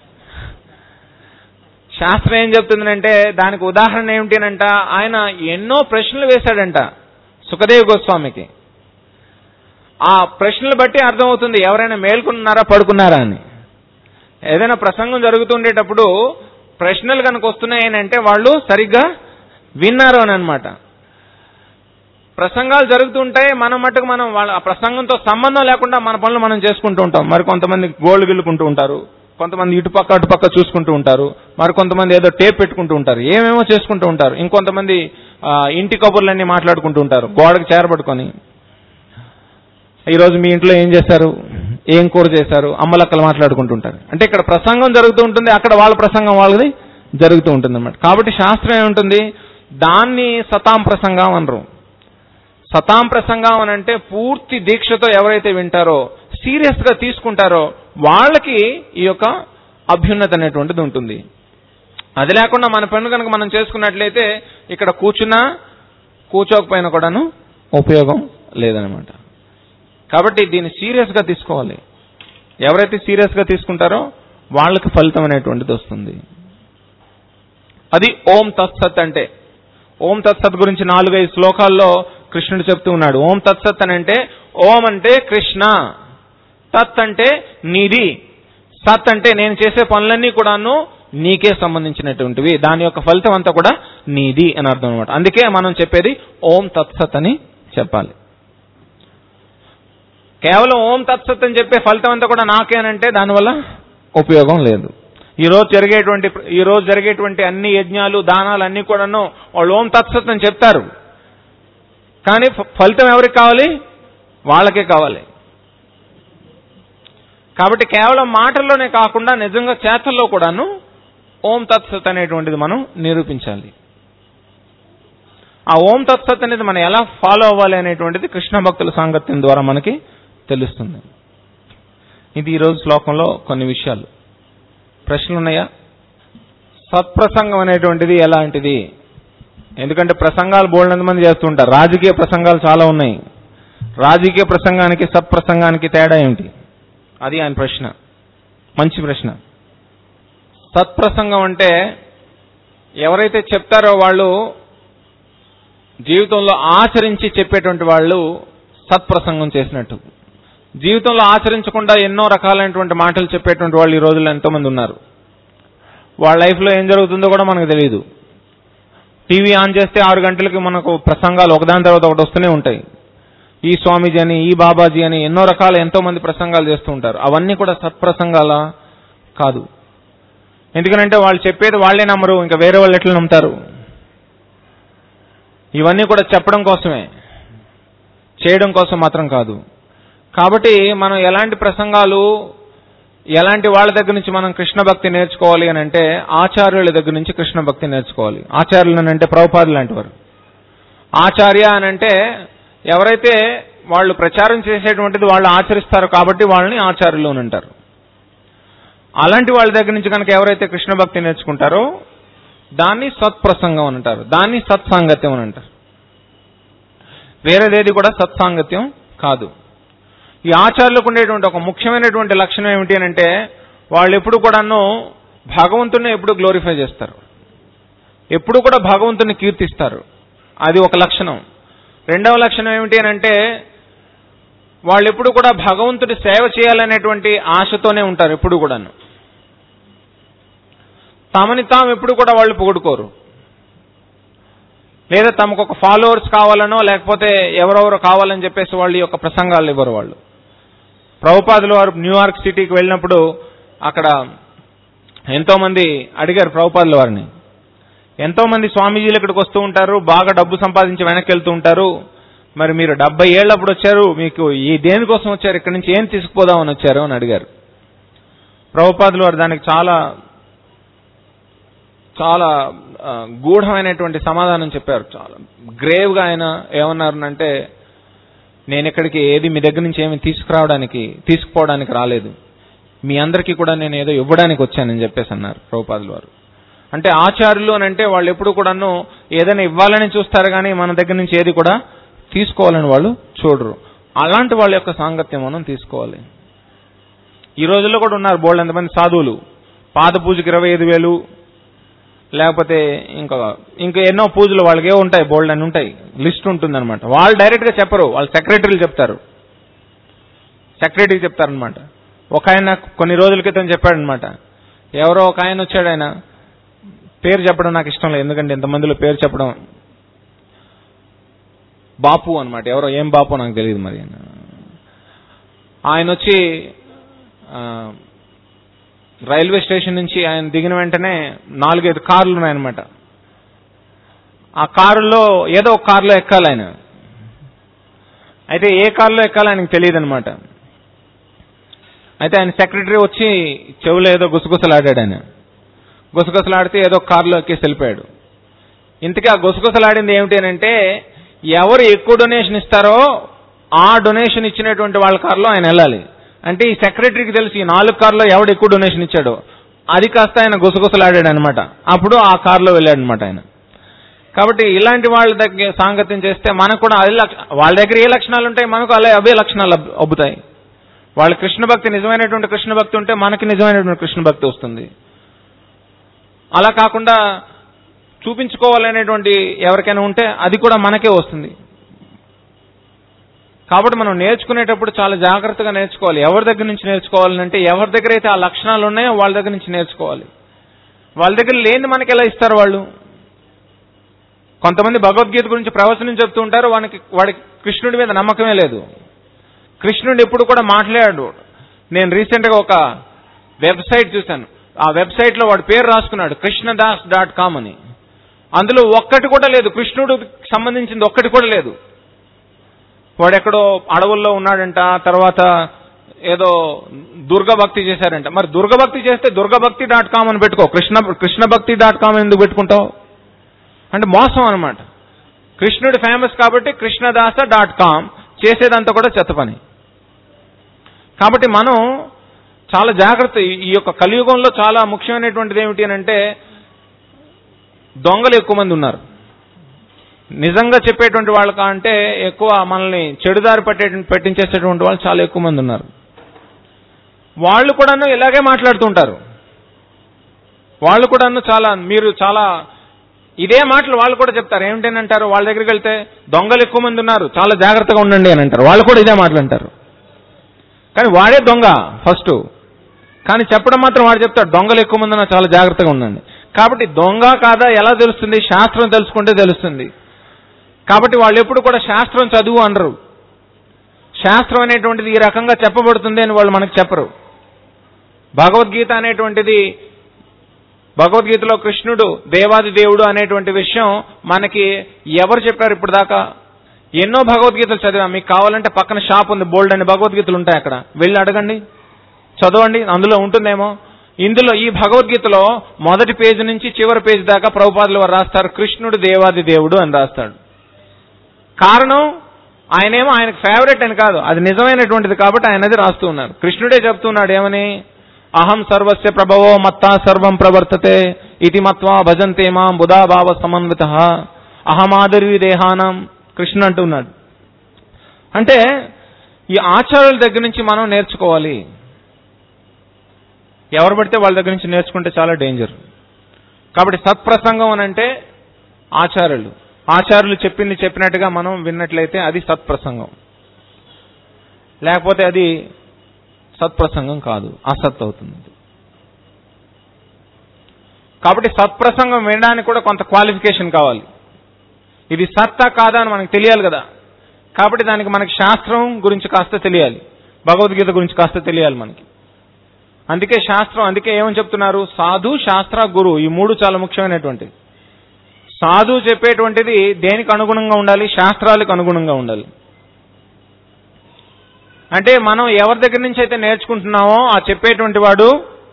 శాస్త్రం ఏం చెప్తుందంటే దానికి ఉదాహరణ ఏమిటి ఆయన ఎన్నో ప్రశ్నలు వేశాడంట సుఖదేవ్ గోస్వామికి ఆ ప్రశ్నలు బట్టి అర్థమవుతుంది ఎవరైనా మేల్కొన్నారా పడుకున్నారా అని ఏదైనా ప్రసంగం జరుగుతుండేటప్పుడు ప్రశ్నలు కనుక వస్తున్నాయని అంటే వాళ్ళు సరిగ్గా విన్నారు అని అనమాట ప్రసంగాలు జరుగుతుంటాయి మనం మట్టుకు మనం వాళ్ళ ఆ ప్రసంగంతో సంబంధం లేకుండా మన పనులు మనం చేసుకుంటూ ఉంటాం మరి కొంతమంది గోల్డ్ గిల్లుకుంటూ ఉంటారు కొంతమంది ఇటుపక్క అటుపక్క చూసుకుంటూ ఉంటారు మరి కొంతమంది ఏదో టేప్ పెట్టుకుంటూ ఉంటారు ఏమేమో చేసుకుంటూ ఉంటారు ఇంకొంతమంది ఆ, ఇంటి కబుర్లన్నీ మాట్లాడుకుంటూ ఉంటారు గోడకు చేరబట్టుకొని ఈరోజు మీ ఇంట్లో ఏం చేశారు ఏం కూర చేశారు అమ్మలక్కలు మాట్లాడుకుంటూ ఉంటారు అంటే ఇక్కడ ప్రసంగం జరుగుతూ ఉంటుంది అక్కడ వాళ్ళ ప్రసంగం వాళ్ళది జరుగుతూ ఉంటుంది అన్నమాట కాబట్టి శాస్త్రం ఏముంటుంది దాన్ని సతాం ప్రసంగం అనరు సతాం ప్రసంగం అని అంటే పూర్తి దీక్షతో ఎవరైతే వింటారో సీరియస్ గా తీసుకుంటారో వాళ్ళకి ఈ యొక్క అభ్యున్నత అనేటువంటిది ఉంటుంది అది లేకుండా మన పని కనుక మనం చేసుకున్నట్లయితే ఇక్కడ కూర్చున్నా కూర్చోకపోయినా కూడాను ఉపయోగం లేదనమాట కాబట్టి దీన్ని సీరియస్ గా తీసుకోవాలి ఎవరైతే సీరియస్ గా తీసుకుంటారో వాళ్ళకి ఫలితం అనేటువంటిది వస్తుంది అది ఓం తత్సత్ అంటే ఓం తత్సత్ గురించి నాలుగైదు శ్లోకాల్లో కృష్ణుడు చెప్తూ ఉన్నాడు ఓం తత్సత్ అని అంటే ఓం అంటే కృష్ణ తత్ అంటే నీది సత్ అంటే నేను చేసే పనులన్నీ కూడాను నీకే సంబంధించినటువంటివి దాని యొక్క ఫలితం అంతా కూడా నీది అని అర్థం అనమాట అందుకే మనం చెప్పేది ఓం తత్సత్ అని చెప్పాలి కేవలం ఓం తత్సత్ అని చెప్పే ఫలితం అంతా కూడా నాకేనంటే దానివల్ల ఉపయోగం లేదు ఈ రోజు జరిగేటువంటి ఈ రోజు జరిగేటువంటి అన్ని యజ్ఞాలు దానాలు అన్ని కూడాను వాళ్ళు ఓం తత్సత్ అని చెప్తారు కానీ ఫ- ఫలితం ఎవరికి కావాలి వాళ్ళకే కావాలి కాబట్టి కేవలం మాటల్లోనే కాకుండా నిజంగా చేతల్లో కూడాను ఓం తత్సత్ అనేటువంటిది మనం నిరూపించాలి ఆ ఓం తత్సత్ అనేది మనం ఎలా ఫాలో అవ్వాలి అనేటువంటిది కృష్ణ భక్తుల సాంగత్యం ద్వారా మనకి తెలుస్తుంది ఇది ఈరోజు శ్లోకంలో కొన్ని విషయాలు ప్రశ్నలు ఉన్నాయా సత్ప్రసంగం అనేటువంటిది ఎలాంటిది ఎందుకంటే ప్రసంగాలు బోల్డంత మంది చేస్తుంటారు రాజకీయ ప్రసంగాలు చాలా ఉన్నాయి రాజకీయ ప్రసంగానికి సత్ప్రసంగానికి తేడా ఏమిటి అది ఆయన ప్రశ్న మంచి ప్రశ్న సత్ప్రసంగం అంటే ఎవరైతే చెప్తారో వాళ్ళు జీవితంలో ఆచరించి చెప్పేటువంటి వాళ్ళు సత్ప్రసంగం చేసినట్టు జీవితంలో ఆచరించకుండా ఎన్నో రకాలైనటువంటి మాటలు చెప్పేటువంటి వాళ్ళు ఈ రోజుల్లో ఎంతోమంది ఉన్నారు వాళ్ళ లైఫ్లో ఏం జరుగుతుందో కూడా మనకు తెలియదు టీవీ ఆన్ చేస్తే ఆరు గంటలకి మనకు ప్రసంగాలు ఒకదాని తర్వాత ఒకటి వస్తూనే ఉంటాయి ఈ స్వామీజీ అని ఈ బాబాజీ అని ఎన్నో రకాల ఎంతో మంది ప్రసంగాలు చేస్తూ ఉంటారు అవన్నీ కూడా సత్ప్రసంగాల కాదు ఎందుకనంటే వాళ్ళు చెప్పేది వాళ్ళే నమ్మరు ఇంకా వేరే వాళ్ళు ఎట్లా నమ్ముతారు ఇవన్నీ కూడా చెప్పడం కోసమే చేయడం కోసం మాత్రం కాదు కాబట్టి మనం ఎలాంటి ప్రసంగాలు ఎలాంటి వాళ్ళ దగ్గర నుంచి మనం కృష్ణ భక్తి నేర్చుకోవాలి అని అంటే ఆచార్యుల దగ్గర నుంచి కృష్ణ భక్తి నేర్చుకోవాలి ఆచార్యులు అని అంటే ప్రభుపాదులు లాంటి వారు ఆచార్య అని అంటే ఎవరైతే వాళ్ళు ప్రచారం చేసేటువంటిది వాళ్ళు ఆచరిస్తారు కాబట్టి వాళ్ళని ఆచార్యులు అని అంటారు అలాంటి వాళ్ళ దగ్గర నుంచి కనుక ఎవరైతే కృష్ణ భక్తి నేర్చుకుంటారో దాన్ని సత్ప్రసంగం అని అంటారు దాన్ని సత్సాంగత్యం అని అంటారు వేరేదేది కూడా సత్సాంగత్యం కాదు ఈ ఆచార్యులకు ఉండేటువంటి ఒక ముఖ్యమైనటువంటి లక్షణం ఏమిటి అని అంటే వాళ్ళు ఎప్పుడు కూడాను భగవంతుని ఎప్పుడు గ్లోరిఫై చేస్తారు ఎప్పుడు కూడా భగవంతుని కీర్తిస్తారు అది ఒక లక్షణం రెండవ లక్షణం ఏమిటి అని అంటే వాళ్ళు ఎప్పుడు కూడా భగవంతుడి సేవ చేయాలనేటువంటి ఆశతోనే ఉంటారు ఎప్పుడు కూడాను తమని తాము ఎప్పుడు కూడా వాళ్ళు పొగుడుకోరు లేదా తమకు ఒక ఫాలోవర్స్ కావాలనో లేకపోతే ఎవరెవరో కావాలని చెప్పేసి వాళ్ళు ఈ యొక్క ప్రసంగాలు ఇవ్వరు వాళ్ళు ప్రభుపాదులు వారు న్యూయార్క్ సిటీకి వెళ్ళినప్పుడు అక్కడ ఎంతో మంది అడిగారు ప్రభుపాదుల వారిని ఎంతో మంది స్వామీజీలు ఇక్కడికి వస్తూ ఉంటారు బాగా డబ్బు సంపాదించి వెనక్కి వెళ్తూ ఉంటారు మరి మీరు డెబ్బై ఏళ్ళప్పుడు వచ్చారు మీకు ఈ దేనికోసం వచ్చారు ఇక్కడి నుంచి ఏం తీసుకుపోదామని వచ్చారు అని అడిగారు ప్రభుపాదులు వారు దానికి చాలా చాలా ఆ, గూఢమైనటువంటి సమాధానం చెప్పారు చాలా గ్రేవ్గా ఆయన ఏమన్నారనంటే నేను ఇక్కడికి ఏది మీ దగ్గర నుంచి ఏమి తీసుకురావడానికి తీసుకుపోవడానికి రాలేదు మీ అందరికీ కూడా నేను ఏదో ఇవ్వడానికి వచ్చానని చెప్పేసి అన్నారు ప్రభుపాదులు వారు అంటే ఆచార్యులు అని అంటే వాళ్ళు ఎప్పుడు కూడాను ఏదైనా ఇవ్వాలని చూస్తారు కానీ మన దగ్గర నుంచి ఏది కూడా తీసుకోవాలని వాళ్ళు చూడరు అలాంటి వాళ్ళ యొక్క సాంగత్యం మనం తీసుకోవాలి ఈ రోజుల్లో కూడా ఉన్నారు బోల్డ్ ఎంతమంది సాధువులు పాద పూజకి ఇరవై ఐదు వేలు లేకపోతే ఇంకా ఇంకా ఎన్నో పూజలు వాళ్ళకి ఏ ఉంటాయి బోల్డ్ అని ఉంటాయి లిస్ట్ ఉంటుందన్నమాట వాళ్ళు డైరెక్ట్ గా చెప్పరు వాళ్ళు సెక్రటరీలు చెప్తారు సెక్రటరీకి చెప్తారనమాట ఒక ఆయన కొన్ని రోజుల క్రితం చెప్పాడనమాట ఎవరో ఒక ఆయన వచ్చాడు ఆయన పేరు చెప్పడం నాకు ఇష్టం లేదు ఎందుకంటే ఇంతమందిలో పేరు చెప్పడం బాపు అన్నమాట ఎవరో ఏం బాపు నాకు తెలియదు మరి ఆయన వచ్చి ఆ, రైల్వే స్టేషన్ నుంచి ఆయన దిగిన వెంటనే నాలుగైదు కార్లు ఉన్నాయన్నమాట ఆ కారులో ఏదో ఒక కారులో ఎక్కాలి ఆయన అయితే ఏ కారులో ఎక్కాలో ఆయనకు తెలియదు అనమాట అయితే ఆయన సెక్రటరీ వచ్చి చెవులో ఏదో గుసగుసలాడాడు ఆయన గుసగుసలాడితే ఏదో ఒక కారులో ఎక్కేసి వెళ్ళిపోయాడు ఇంతకీ ఆ గుసగుసలాడింది ఏమిటి అని అంటే ఎవరు ఎక్కువ డొనేషన్ ఇస్తారో ఆ డొనేషన్ ఇచ్చినటువంటి వాళ్ళ కారులో ఆయన వెళ్ళాలి అంటే ఈ సెక్రటరీకి తెలిసి ఈ నాలుగు కార్లో ఎవడు ఎక్కువ డొనేషన్ ఇచ్చాడో అది కాస్త ఆయన గుసగుసలాడాడు అనమాట అప్పుడు ఆ కారులో వెళ్ళాడు అనమాట ఆయన కాబట్టి ఇలాంటి వాళ్ళ దగ్గర సాంగత్యం చేస్తే మనకు కూడా అదే లక్ష- వాళ్ళ దగ్గర ఏ లక్షణాలు ఉంటాయి మనకు అలా అవే లక్షణాలు అబ్- అబ్బుతాయి వాళ్ళ కృష్ణ భక్తి నిజమైనటువంటి కృష్ణ భక్తి ఉంటే మనకి నిజమైనటువంటి కృష్ణ భక్తి వస్తుంది అలా కాకుండా చూపించుకోవాలనేటువంటి ఎవరికైనా ఉంటే అది కూడా మనకే వస్తుంది కాబట్టి మనం నేర్చుకునేటప్పుడు చాలా జాగ్రత్తగా నేర్చుకోవాలి ఎవరి దగ్గర నుంచి నేర్చుకోవాలంటే ఎవరి దగ్గర అయితే ఆ లక్షణాలు ఉన్నాయో వాళ్ళ దగ్గర నుంచి నేర్చుకోవాలి వాళ్ళ దగ్గర లేని మనకి ఎలా ఇస్తారు వాళ్ళు కొంతమంది భగవద్గీత గురించి ప్రవచనం చెప్తూ ఉంటారు వానికి వాడికి కృష్ణుడి మీద నమ్మకమే లేదు కృష్ణుడు ఎప్పుడు కూడా మాట్లాడాడు నేను రీసెంట్గా ఒక వెబ్సైట్ చూశాను ఆ వెబ్సైట్లో వాడి పేరు రాసుకున్నాడు కృష్ణదాస్ డాట్ కామ్ అని అందులో ఒక్కటి కూడా లేదు కృష్ణుడికి సంబంధించింది ఒక్కటి కూడా లేదు వాడెక్కడో అడవుల్లో ఉన్నాడంట తర్వాత ఏదో దుర్గభక్తి చేశారంట మరి దుర్గభక్తి చేస్తే దుర్గభక్తి డాట్ కామ్ అని పెట్టుకో కృష్ణ కృష్ణ భక్తి డాట్ కామ్ ఎందుకు పెట్టుకుంటావు అంటే మోసం అనమాట కృష్ణుడు ఫేమస్ కాబట్టి కృష్ణదాస డాట్ కామ్ చేసేదంతా కూడా చెత్త పని కాబట్టి మనం చాలా జాగ్రత్త ఈ- ఈ యొక్క కలియుగంలో చాలా ముఖ్యమైనటువంటిది ఏమిటి అని అంటే దొంగలు ఎక్కువ మంది ఉన్నారు నిజంగా చెప్పేటువంటి వాళ్ళ కంటే ఎక్కువ మనల్ని చెడుదారి పట్టే పెట్టించేసేటువంటి వాళ్ళు చాలా ఎక్కువ మంది ఉన్నారు వాళ్ళు కూడాను ఇలాగే మాట్లాడుతుంటారు వాళ్ళు కూడాను చాలా మీరు చాలా ఇదే మాటలు వాళ్ళు కూడా చెప్తారు ఏమిటని అంటారు వాళ్ళ దగ్గరికి వెళ్తే దొంగలు ఎక్కువ మంది ఉన్నారు చాలా జాగ్రత్తగా ఉండండి అని అంటారు వాళ్ళు కూడా ఇదే మాటలు అంటారు కానీ వాడే దొంగ ఫస్ట్ కానీ చెప్పడం మాత్రం వాడు చెప్తాడు దొంగలు ఎక్కువ మంది ఉన్నారు చాలా జాగ్రత్తగా ఉండండి కాబట్టి దొంగ కాదా ఎలా తెలుస్తుంది శాస్త్రం తెలుసుకుంటే తెలుస్తుంది కాబట్టి వాళ్ళు ఎప్పుడు కూడా శాస్త్రం చదువు అనరు శాస్త్రం అనేటువంటిది ఈ రకంగా చెప్పబడుతుంది అని వాళ్ళు మనకు చెప్పరు భగవద్గీత అనేటువంటిది భగవద్గీతలో కృష్ణుడు దేవాది దేవుడు అనేటువంటి విషయం మనకి ఎవరు చెప్పారు ఇప్పుడు దాకా ఎన్నో భగవద్గీతలు చదివాం మీకు కావాలంటే పక్కన షాప్ ఉంది బోల్డ్ అని భగవద్గీతలు ఉంటాయి అక్కడ వెళ్ళి అడగండి చదవండి అందులో ఉంటుందేమో ఇందులో ఈ భగవద్గీతలో మొదటి పేజీ నుంచి చివరి పేజీ దాకా ప్రభుపాదులు వారు రాస్తారు కృష్ణుడు దేవాది దేవుడు అని రాస్తాడు కారణం ఆయనేమో ఆయనకు ఫేవరెట్ అని కాదు అది నిజమైనటువంటిది కాబట్టి ఆయన అది రాస్తూ ఉన్నారు కృష్ణుడే చెప్తున్నాడు ఏమని అహం సర్వస్య ప్రభవో మత్తా సర్వం ప్రవర్తతే ఇది మత్వా భజంతే మాం బుధాభావ సమన్విత అహమాదర్వి దేహానం కృష్ణ అంటున్నాడు అంటే ఈ ఆచారాల దగ్గర నుంచి మనం నేర్చుకోవాలి ఎవరు పడితే వాళ్ళ దగ్గర నుంచి నేర్చుకుంటే చాలా డేంజర్ కాబట్టి సత్ప్రసంగం అని అంటే ఆచార్యులు ఆచార్యులు చెప్పింది చెప్పినట్టుగా మనం విన్నట్లయితే అది సత్ప్రసంగం లేకపోతే అది సత్ప్రసంగం కాదు అసత్ అవుతుంది అది. కాబట్టి సత్ప్రసంగం వినడానికి కూడా కొంత క్వాలిఫికేషన్ కావాలి ఇది సత్తా కాదా అని మనకు తెలియాలి కదా కాబట్టి దానికి మనకి శాస్త్రం గురించి కాస్త తెలియాలి భగవద్గీత గురించి కాస్త తెలియాలి మనకి అందుకే శాస్త్రం అందుకే ఏమని చెప్తున్నారు సాధు శాస్త్ర గురు ఈ మూడు చాలా ముఖ్యమైనటువంటిది సాధు చెప్పేటువంటిది దేనికి అనుగుణంగా ఉండాలి శాస్త్రాలకు అనుగుణంగా ఉండాలి అంటే మనం ఎవరి దగ్గర నుంచి అయితే నేర్చుకుంటున్నామో ఆ చెప్పేటువంటి వాడు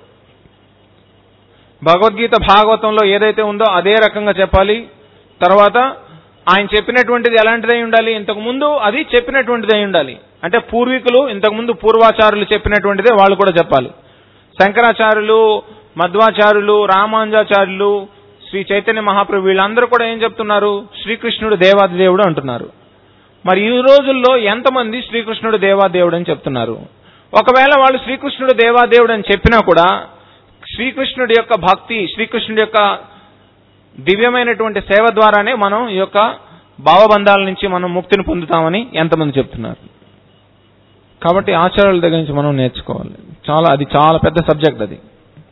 భగవద్గీత భాగవతంలో ఏదైతే ఉందో అదే రకంగా చెప్పాలి తర్వాత ఆయన చెప్పినటువంటిది ఎలాంటిదై ఉండాలి ఇంతకు ముందు అది చెప్పినటువంటిదై ఉండాలి అంటే పూర్వీకులు ఇంతకు ముందు పూర్వాచారులు చెప్పినటువంటిదే వాళ్ళు కూడా చెప్పాలి శంకరాచార్యులు మధ్వాచార్యులు రామానుజాచార్యులు శ్రీ చైతన్య మహాప్రభు వీళ్ళందరూ కూడా ఏం చెప్తున్నారు శ్రీకృష్ణుడు దేవాది దేవుడు అంటున్నారు మరి ఈ రోజుల్లో ఎంతమంది శ్రీకృష్ణుడు దేవాదేవుడు అని చెప్తున్నారు ఒకవేళ వాళ్ళు శ్రీకృష్ణుడు దేవాదేవుడు అని చెప్పినా కూడా శ్రీకృష్ణుడి యొక్క భక్తి శ్రీకృష్ణుడి యొక్క దివ్యమైనటువంటి సేవ ద్వారానే మనం ఈ యొక్క భావబంధాల నుంచి మనం ముక్తిని పొందుతామని ఎంతమంది చెప్తున్నారు కాబట్టి ఆచారాల దగ్గర నుంచి మనం నేర్చుకోవాలి చాలా అది చాలా పెద్ద సబ్జెక్ట్ అది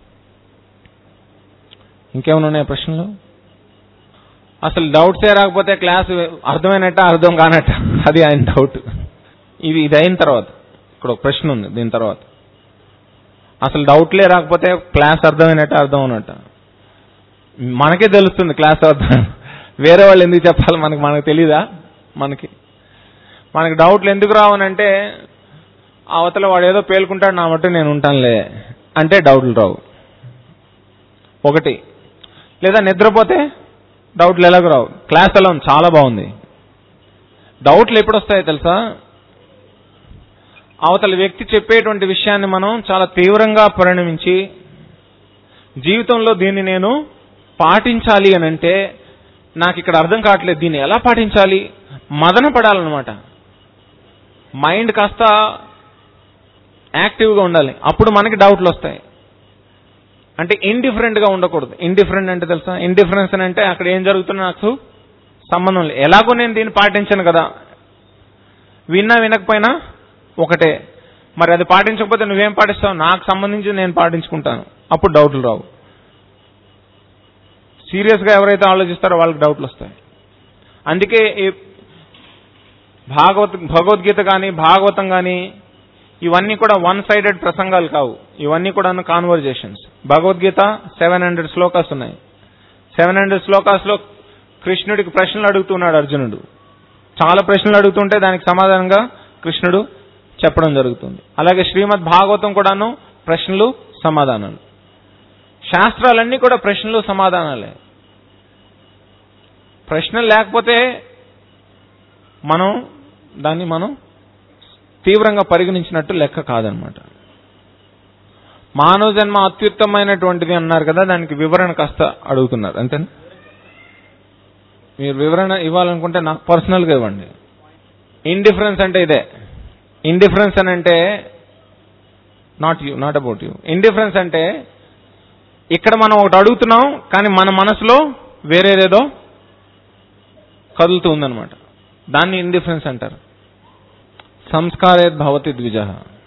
ఇంకేమైనా ఉన్నాయా ప్రశ్నలు అసలు డౌట్సే రాకపోతే క్లాస్ అర్థమైనట్ట అర్థం కానట్ట అది ఆయన డౌట్ ఇది ఇది అయిన తర్వాత ఇక్కడ ఒక ప్రశ్న ఉంది దీని తర్వాత అసలు డౌట్లే రాకపోతే క్లాస్ అర్థమైనట్టు అర్థం ఉన్నట్టు మనకే తెలుస్తుంది క్లాస్ అర్థం వేరే వాళ్ళు ఎందుకు చెప్పాలి మనకి మనకు తెలీదా మనకి మనకి డౌట్లు ఎందుకు రావనంటే అవతల వాడు ఏదో పేలుకుంటాడు నా మట్టు నేను ఉంటానులే అంటే డౌట్లు రావు ఒకటి లేదా నిద్రపోతే డౌట్లు ఎలాగో రావు క్లాస్ ఎలా ఉంది చాలా బాగుంది డౌట్లు ఎప్పుడు వస్తాయో తెలుసా అవతల వ్యక్తి చెప్పేటువంటి విషయాన్ని మనం చాలా తీవ్రంగా పరిణమించి జీవితంలో దీన్ని నేను పాటించాలి అని అంటే నాకు ఇక్కడ అర్థం కావట్లేదు దీన్ని ఎలా పాటించాలి మదన పడాలన్నమాట మైండ్ కాస్త యాక్టివ్గా ఉండాలి అప్పుడు మనకి డౌట్లు వస్తాయి అంటే ఇండిఫరెంట్ గా ఉండకూడదు ఇండిఫరెంట్ అంటే తెలుసా ఇండిఫరెన్స్ అని అంటే అక్కడ ఏం జరుగుతుందో నాకు సంబంధం లేదు ఎలాగో నేను దీన్ని పాటించను కదా విన్నా వినకపోయినా ఒకటే మరి అది పాటించకపోతే నువ్వేం పాటిస్తావు నాకు సంబంధించి నేను పాటించుకుంటాను అప్పుడు డౌట్లు రావు సీరియస్గా ఎవరైతే ఆలోచిస్తారో వాళ్ళకి డౌట్లు వస్తాయి అందుకే ఈ భాగవత్ భగవద్గీత కానీ భాగవతం కానీ ఇవన్నీ కూడా వన్ సైడెడ్ ప్రసంగాలు కావు ఇవన్నీ కూడా conversations Bhagavad Gita seven hundred shlokas ఉన్నాయి సెవెన్ హండ్రెడ్ శ్లోకాస్లో కృష్ణుడికి ప్రశ్నలు అడుగుతున్నాడు అర్జునుడు చాలా ప్రశ్నలు అడుగుతుంటే దానికి సమాధానంగా కృష్ణుడు చెప్పడం జరుగుతుంది అలాగే శ్రీమద్ భాగవతం కూడాను ప్రశ్నలు సమాధానాలు శాస్త్రాలన్నీ కూడా ప్రశ్నలు సమాధానాలే ప్రశ్నలు లేకపోతే మనం దాన్ని మనం తీవ్రంగా పరిగణించినట్టు లెక్క కాదనమాట మానవ జన్మ అత్యుత్తమైనటువంటిది అన్నారు కదా దానికి వివరణ కాస్త అడుగుతున్నారు అంతేనా మీరు వివరణ ఇవ్వాలనుకుంటే నాకు పర్సనల్గా ఇవ్వండి ఇండిఫరెన్స్ అంటే ఇదే ఇండిఫరెన్స్ అని అంటే not you not about you indifference అంటే ఇక్కడ మనం ఒకటి అడుగుతున్నాం కానీ మన మనసులో వేరేదేదో కదులుతూ ఉందన్నమాట దాన్ని ఇండిఫరెన్స్ అంటారు సంస్కారేద్ భవతి ద్విజ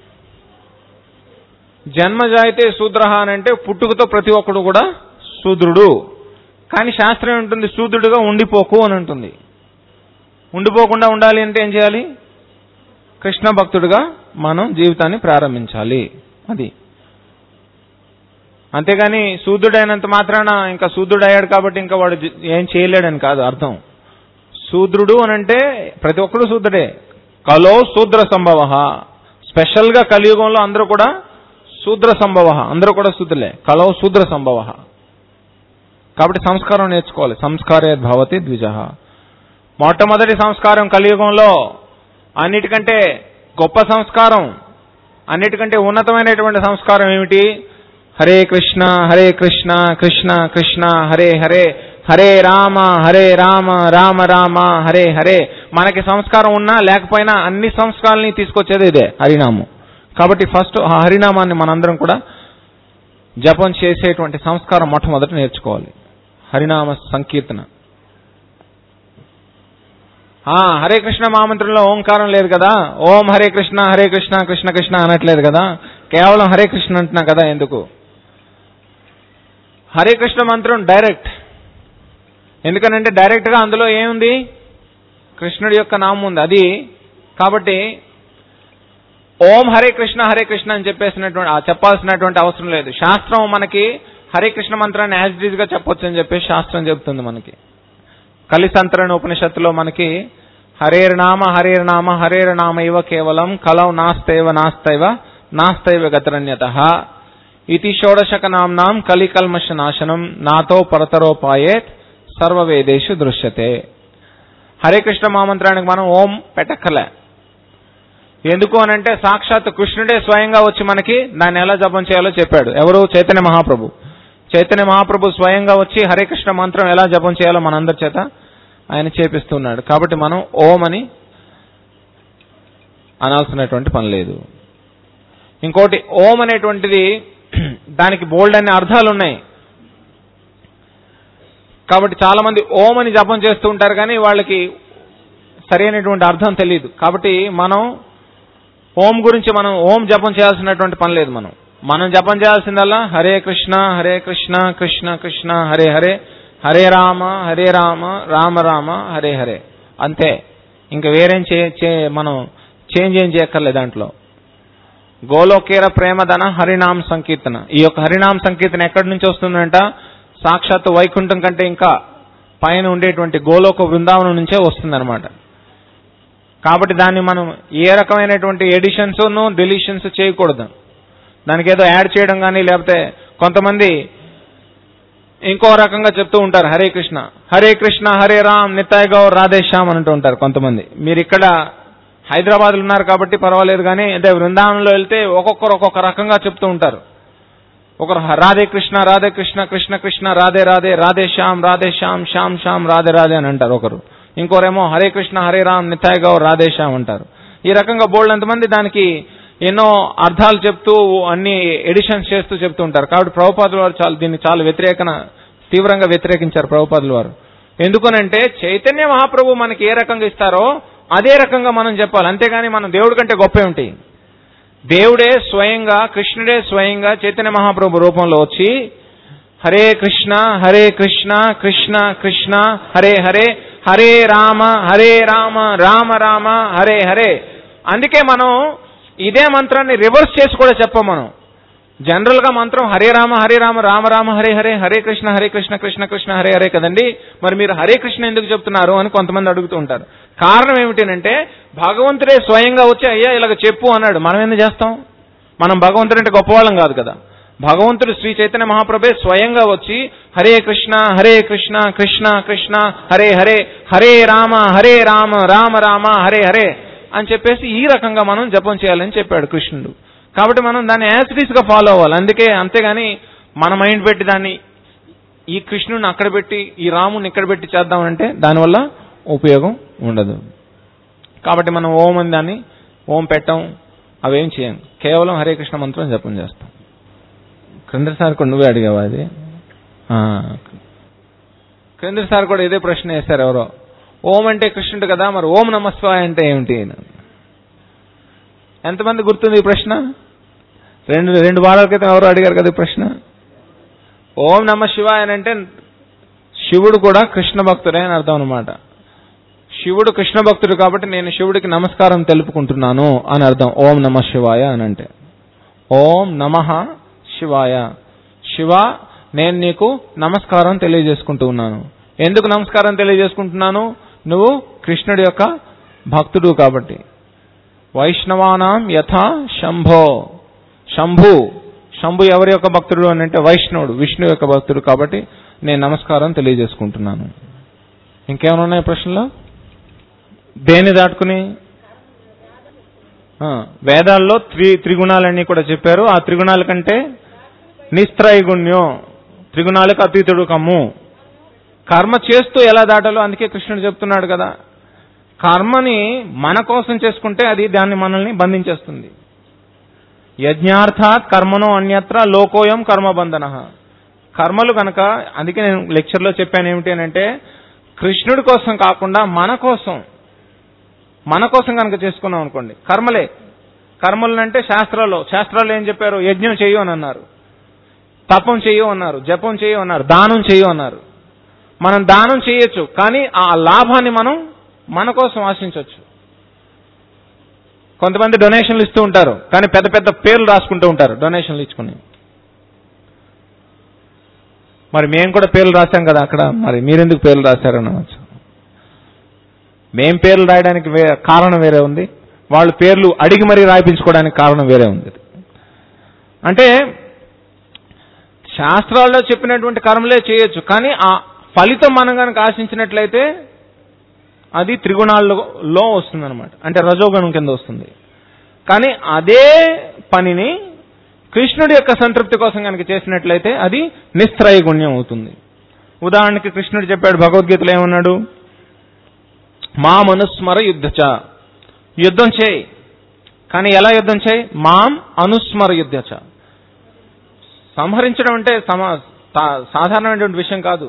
జన్మజాయితే శూద్ర అని అంటే పుట్టుకతో ప్రతి ఒక్కడు కూడా శూద్రుడు కానీ శాస్త్రం ఉంటుంది శూద్రుడుగా ఉండిపోకు అని ఉంటుంది ఉండిపోకుండా ఉండాలి అంటే ఏం చేయాలి కృష్ణ భక్తుడుగా మనం జీవితాన్ని ప్రారంభించాలి అది అంతేగాని శూద్రుడైనంత మాత్రాన ఇంకా శూద్రుడు అయ్యాడు కాబట్టి ఇంకా వాడు జీ- ఏం చేయలేడని కాదు అర్థం శూద్రుడు అని అంటే ప్రతి ఒక్కడు శూద్రుడే కలో శూద్ర సంభవ స్పెషల్ గా కలియుగంలో అందరూ కూడా శూద్ర సంభవ అందరూ కూడా శూద్రులే కలో శూద్ర సంభవ కాబట్టి సంస్కారం నేర్చుకోవాలి సంస్కారే భవతి ద్విజ మొట్టమొదటి సంస్కారం కలియుగంలో అన్నిటికంటే గొప్ప సంస్కారం అన్నిటికంటే ఉన్నతమైనటువంటి సంస్కారం ఏమిటి హరే కృష్ణ హరే కృష్ణ కృష్ణ కృష్ణ హరే హరే హరే రామ హరే రామ రామ రామ హరే హరే మనకి సంస్కారం ఉన్నా లేకపోయినా అన్ని సంస్కారాలని తీసుకొచ్చేది ఇదే హరినామం కాబట్టి ఫస్ట్ ఆ హరినామాన్ని మనందరం కూడా జపం చేసేటువంటి సంస్కారం మొట్టమొదట నేర్చుకోవాలి హరినామ సంకీర్తన ఆ హరే కృష్ణ మహామంత్రంలో ఓంకారం లేదు కదా ఓం హరే కృష్ణ హరే కృష్ణ కృష్ణ కృష్ణ అనట్లేదు కదా కేవలం హరే కృష్ణ అంటున్నా కదా ఎందుకు హరే కృష్ణ మంత్రం డైరెక్ట్ ఎందుకనంటే డైరెక్ట్ గా అందులో ఏముంది కృష్ణుడి యొక్క నామం ఉంది అది కాబట్టి ఓం హరే కృష్ణ హరే కృష్ణ అని చెప్పేసినటువంటి ఆ చెప్పాల్సినటువంటి అవసరం లేదు శాస్త్రం మనకి హరే కృష్ణ మంత్రాన్ని యాజ్ డీజ్ గా చెప్పొచ్చు అని చెప్పేసి శాస్త్రం చెబుతుంది మనకి కలిసంతరణ ఉపనిషత్తులో మనకి హరేర్ నామ హరేర్ నామ హరేర్ నామ ఇవ కేవలం కలౌ నాస్తైవ నాస్తైవ నాస్తైవ గతరన్యత ఇది షోడశక నామ్నాం కలికల్మష నాశనం నాతో పరతరోపాయేత్ సర్వవేదేషు దృశ్యతే హరే కృష్ణ మహామంత్రానికి మనం ఓం పెట్టక్కలే ఎందుకు అనంటే సాక్షాత్ కృష్ణుడే స్వయంగా వచ్చి మనకి దాన్ని ఎలా జపం చేయాలో చెప్పాడు ఎవరు చైతన్య మహాప్రభు చైతన్య మహాప్రభు స్వయంగా వచ్చి హరే కృష్ణ మంత్రం ఎలా జపం చేయాలో మనందరి చేత ఆయన చేపిస్తున్నాడు కాబట్టి మనం ఓం అని అనాల్సినటువంటి పని లేదు ఇంకోటి ఓం అనేటువంటిది దానికి బోల్డ్ అనే అర్థాలు ఉన్నాయి కాబట్టి చాలా మంది ఓం అని జపం చేస్తూ ఉంటారు కానీ వాళ్ళకి సరైనటువంటి అర్థం తెలియదు కాబట్టి మనం ఓం గురించి మనం ఓం జపం చేయాల్సినటువంటి పని లేదు మనం మనం జపం చేయాల్సిందల్లా హరే కృష్ణ హరే కృష్ణ కృష్ణ కృష్ణ హరే హరే హరే రామ హరే రామ రామ రామ హరే హరే అంతే ఇంకా వేరేం చే చే- మనం చేంజ్ ఏం చేయక్కర్లేదు దాంట్లో గోలోకేర ప్రేమధన హరినామ సంకీర్తన ఈ యొక్క హరినామ సంకీర్తన ఎక్కడి నుంచి వస్తుందంట సాక్షాత్తు వైకుంఠం కంటే ఇంకా పైన ఉండేటువంటి గోలోక బృందావనం నుంచే వస్తుందన్నమాట కాబట్టి దాన్ని మనం ఏ రకమైనటువంటి ఎడిషన్స్ డిలీషన్స్ చేయకూడదు దానికి ఏదో యాడ్ చేయడం కానీ లేకపోతే కొంతమంది ఇంకో రకంగా చెప్తూ ఉంటారు హరే కృష్ణ హరే కృష్ణ హరే రామ్ నితాయ్ గౌర్ రాధేశ్యామ్ అని అంటూ ఉంటారు కొంతమంది మీరు ఇక్కడ హైదరాబాద్ ఉన్నారు కాబట్టి పర్వాలేదు కానీ అంటే బృందావనంలో వెళ్తే ఒక్కొక్కరు ఒక్కొక్క రకంగా చెప్తూ ఉంటారు ఒకరు హ- రాధే కృష్ణ రాధే కృష్ణ కృష్ణ కృష్ణ రాధే రాధే రాధే శ్యామ్ రాధే శ్యామ్ శ్యామ్ శ్యామ్ రాధే రాధే అని అంటారు ఒకరు ఇంకోరేమో హరే కృష్ణ హరే రామ్ నితాయ్ గౌర్ రాధే శ్యామ్ అంటారు ఈ రకంగా బోల్డ్ ఎంతమంది దానికి ఎన్నో అర్థాలు చెప్తూ అన్ని ఎడిషన్స్ చేస్తూ చెప్తూ ఉంటారు కాబట్టి ప్రభుపాదుల వారు చాలా దీన్ని చాలా వ్యతిరేకన తీవ్రంగా వ్యతిరేకించారు ప్రభుపాదుల వారు ఎందుకనంటే చైతన్య మహాప్రభు మనకి ఏ రకంగా ఇస్తారో అదే రకంగా మనం చెప్పాలి అంతేగాని మనం దేవుడి కంటే గొప్ప ఏమిటి దేవుడే స్వయంగా కృష్ణుడే స్వయంగా చైతన్య మహాప్రభు రూపంలో వచ్చి హరే కృష్ణ హరే కృష్ణ కృష్ణ కృష్ణ హరే హరే హరే రామ హరే రామ రామ రామ హరే హరే అందుకే మనం ఇదే మంత్రాన్ని రివర్స్ చేసి కూడా చెప్పం మనం జనరల్ గా మంత్రం హరే రామ హరే రామ రామ రామ హరే హరే హరే కృష్ణ హరే కృష్ణ కృష్ణ కృష్ణ హరే హరే కదండి మరి మీరు హరే కృష్ణ ఎందుకు చెప్తున్నారు అని కొంతమంది అడుగుతూ ఉంటారు కారణం ఏమిటంటే భగవంతుడే స్వయంగా వచ్చి అయ్యా ఇలాగ చెప్పు అన్నాడు మనం ఎందుకు చేస్తాం మనం భగవంతుడంటే గొప్పవాళ్ళం కాదు కదా భగవంతుడు శ్రీ చైతన్య మహాప్రభే స్వయంగా వచ్చి హరే కృష్ణ హరే కృష్ణ కృష్ణ కృష్ణ హరే హరే హరే రామ హరే రామ రామ రామ హరే హరే అని చెప్పేసి ఈ రకంగా మనం జపం చేయాలని చెప్పాడు కృష్ణుడు కాబట్టి మనం దాన్ని యాసిటీస్ గా ఫాలో అవ్వాలి అందుకే అంతేగాని మన మైండ్ పెట్టి దాన్ని ఈ కృష్ణుడిని అక్కడ పెట్టి ఈ రాముని ఇక్కడ పెట్టి చేద్దామంటే దానివల్ల ఉపయోగం ఉండదు కాబట్టి మనం ఓం అని దాన్ని ఓం పెట్టం అవేం చేయం కేవలం హరే కృష్ణ మంత్రం జపం చేస్తాం క్రిందసారి కూడా నువ్వే అడిగావా అది ఆ. క్రిందసారి కూడా ఇదే ప్రశ్న వేశారు ఎవరో ఓం అంటే కృష్ణుడు కదా మరి ఓం నమస్వాయ అంటే ఏమిటి ఎంతమంది గుర్తుంది ఈ ప్రశ్న రెండు రెండు వారాల క్రితం ఎవరు అడిగారు కదా ఈ ప్రశ్న ఓం నమ శివాయ అని అంటే శివుడు కూడా కృష్ణ భక్తుడే అని అర్థం అనమాట శివుడు కృష్ణ భక్తుడు కాబట్టి నేను శివుడికి నమస్కారం తెలుపుకుంటున్నాను అని అర్థం ఓం నమ శివాయ అని అంటే ఓం నమ శివాయ శివ నేను నీకు నమస్కారం తెలియజేసుకుంటూ ఉన్నాను ఎందుకు నమస్కారం తెలియజేసుకుంటున్నాను నువ్వు కృష్ణుడి యొక్క భక్తుడు కాబట్టి వైష్ణవానాం యథా శంభో శంభు శంభు ఎవరి యొక్క భక్తుడు అని అంటే వైష్ణవుడు విష్ణు యొక్క భక్తుడు కాబట్టి నేను నమస్కారం తెలియజేసుకుంటున్నాను ఇంకేమైనా ఉన్నాయి ప్రశ్నలో దేన్ని దాటుకుని ఆ, వేదాల్లో త్రి త్రిగుణాలన్నీ కూడా చెప్పారు ఆ త్రిగుణాల కంటే నిస్త్రైగుణ్యం త్రిగుణాలకు అతీతుడు కమ్ము కర్మ చేస్తూ ఎలా దాటాలో అందుకే కృష్ణుడు చెప్తున్నాడు కదా కర్మని మన కోసం చేసుకుంటే అది దాన్ని మనల్ని బంధించేస్తుంది యజ్ఞార్థాత్ కర్మనో అన్యత్ర లోకోయం కర్మబంధన కర్మలు కనుక అందుకే నేను లెక్చర్లో చెప్పాను ఏమిటి అని అంటే కృష్ణుడి కోసం కాకుండా మన కోసం మన కోసం కనుక చేసుకున్నాం అనుకోండి కర్మలే కర్మలు అంటే శాస్త్రాల్లో శాస్త్రాల్లో ఏం చెప్పారు యజ్ఞం చెయ్యు అని అన్నారు తపం చెయ్యు అన్నారు జపం చెయ్యు అన్నారు దానం చెయ్యు అన్నారు మనం దానం చేయొచ్చు కానీ ఆ లాభాన్ని మనం మన కోసం ఆశించవచ్చు కొంతమంది డొనేషన్లు ఇస్తూ ఉంటారు కానీ పెద్ద పెద్ద పేర్లు రాసుకుంటూ ఉంటారు డొనేషన్లు ఇచ్చుకుని మరి మేము కూడా పేర్లు రాశాం కదా అక్కడ మరి మీరెందుకు పేర్లు రాశారని అనవచ్చు మేం పేర్లు రాయడానికి వే- కారణం వేరే ఉంది వాళ్ళు పేర్లు అడిగి మరీ రాయించుకోవడానికి కారణం వేరే ఉంది అంటే శాస్త్రాల్లో చెప్పినటువంటి కర్మలే చేయొచ్చు కానీ ఆ ఫలితం మనం కనుక ఆశించినట్లయితే అది త్రిగుణాల్లో వస్తుందన్నమాట అంటే రజోగుణం కింద వస్తుంది కానీ అదే పనిని కృష్ణుడి యొక్క సంతృప్తి కోసం కనుక చేసినట్లయితే అది నిస్త్రయగుణ్యం అవుతుంది ఉదాహరణకి కృష్ణుడు చెప్పాడు భగవద్గీతలో ఏమన్నాడు మాం అనుస్మర యుద్ధచ యుద్ధం చేయి కానీ ఎలా యుద్ధం చేయి మాం అనుస్మర యుద్ధచ సంహరించడం అంటే సమా సా- సాధారణమైనటువంటి విషయం కాదు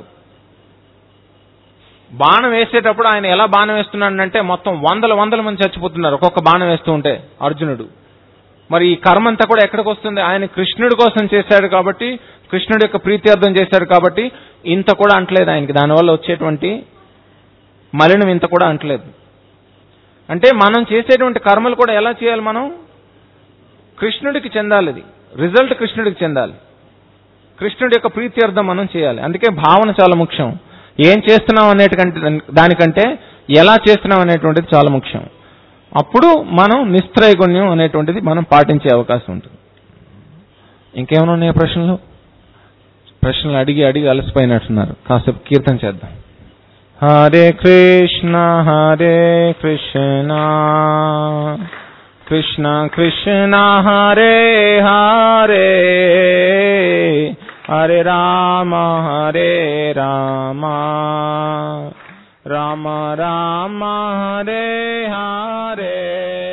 బాణం వేసేటప్పుడు ఆయన ఎలా బాణం వేస్తున్నాడంటే మొత్తం వందల వందల మంది చచ్చిపోతున్నారు ఒక్కొక్క బాణం వేస్తూ ఉంటే అర్జునుడు మరి ఈ కర్మ అంతా కూడా ఎక్కడికి వస్తుంది ఆయన కృష్ణుడి కోసం చేశాడు కాబట్టి కృష్ణుడి యొక్క ప్రీత్యర్థం చేశాడు కాబట్టి ఇంత కూడా అంటలేదు ఆయనకి దానివల్ల వచ్చేటువంటి మలినం ఇంత కూడా అంటలేదు అంటే మనం చేసేటువంటి కర్మలు కూడా ఎలా చేయాలి మనం కృష్ణుడికి చెందాలి ఇది రిజల్ట్ కృష్ణుడికి చెందాలి కృష్ణుడి యొక్క ప్రీత్యర్థం మనం చేయాలి అందుకే భావన చాలా ముఖ్యం ఏం చేస్తున్నాం అనేటికంటే దానికంటే ఎలా చేస్తున్నాం అనేటువంటిది చాలా ముఖ్యం అప్పుడు మనం నిస్త్రైగుణ్యం అనేటువంటిది మనం పాటించే అవకాశం ఉంటుంది ఇంకేమైనా ఉన్నాయా ప్రశ్నలు ప్రశ్నలు అడిగి అడిగి అలసిపోయినట్టున్నారు కాసేపు కీర్తన చేద్దాం హరే కృష్ణ హరే కృష్ణ కృష్ణ కృష్ణ హరే హరే హరే రామ హరే రామ రామ రామ హరే హరే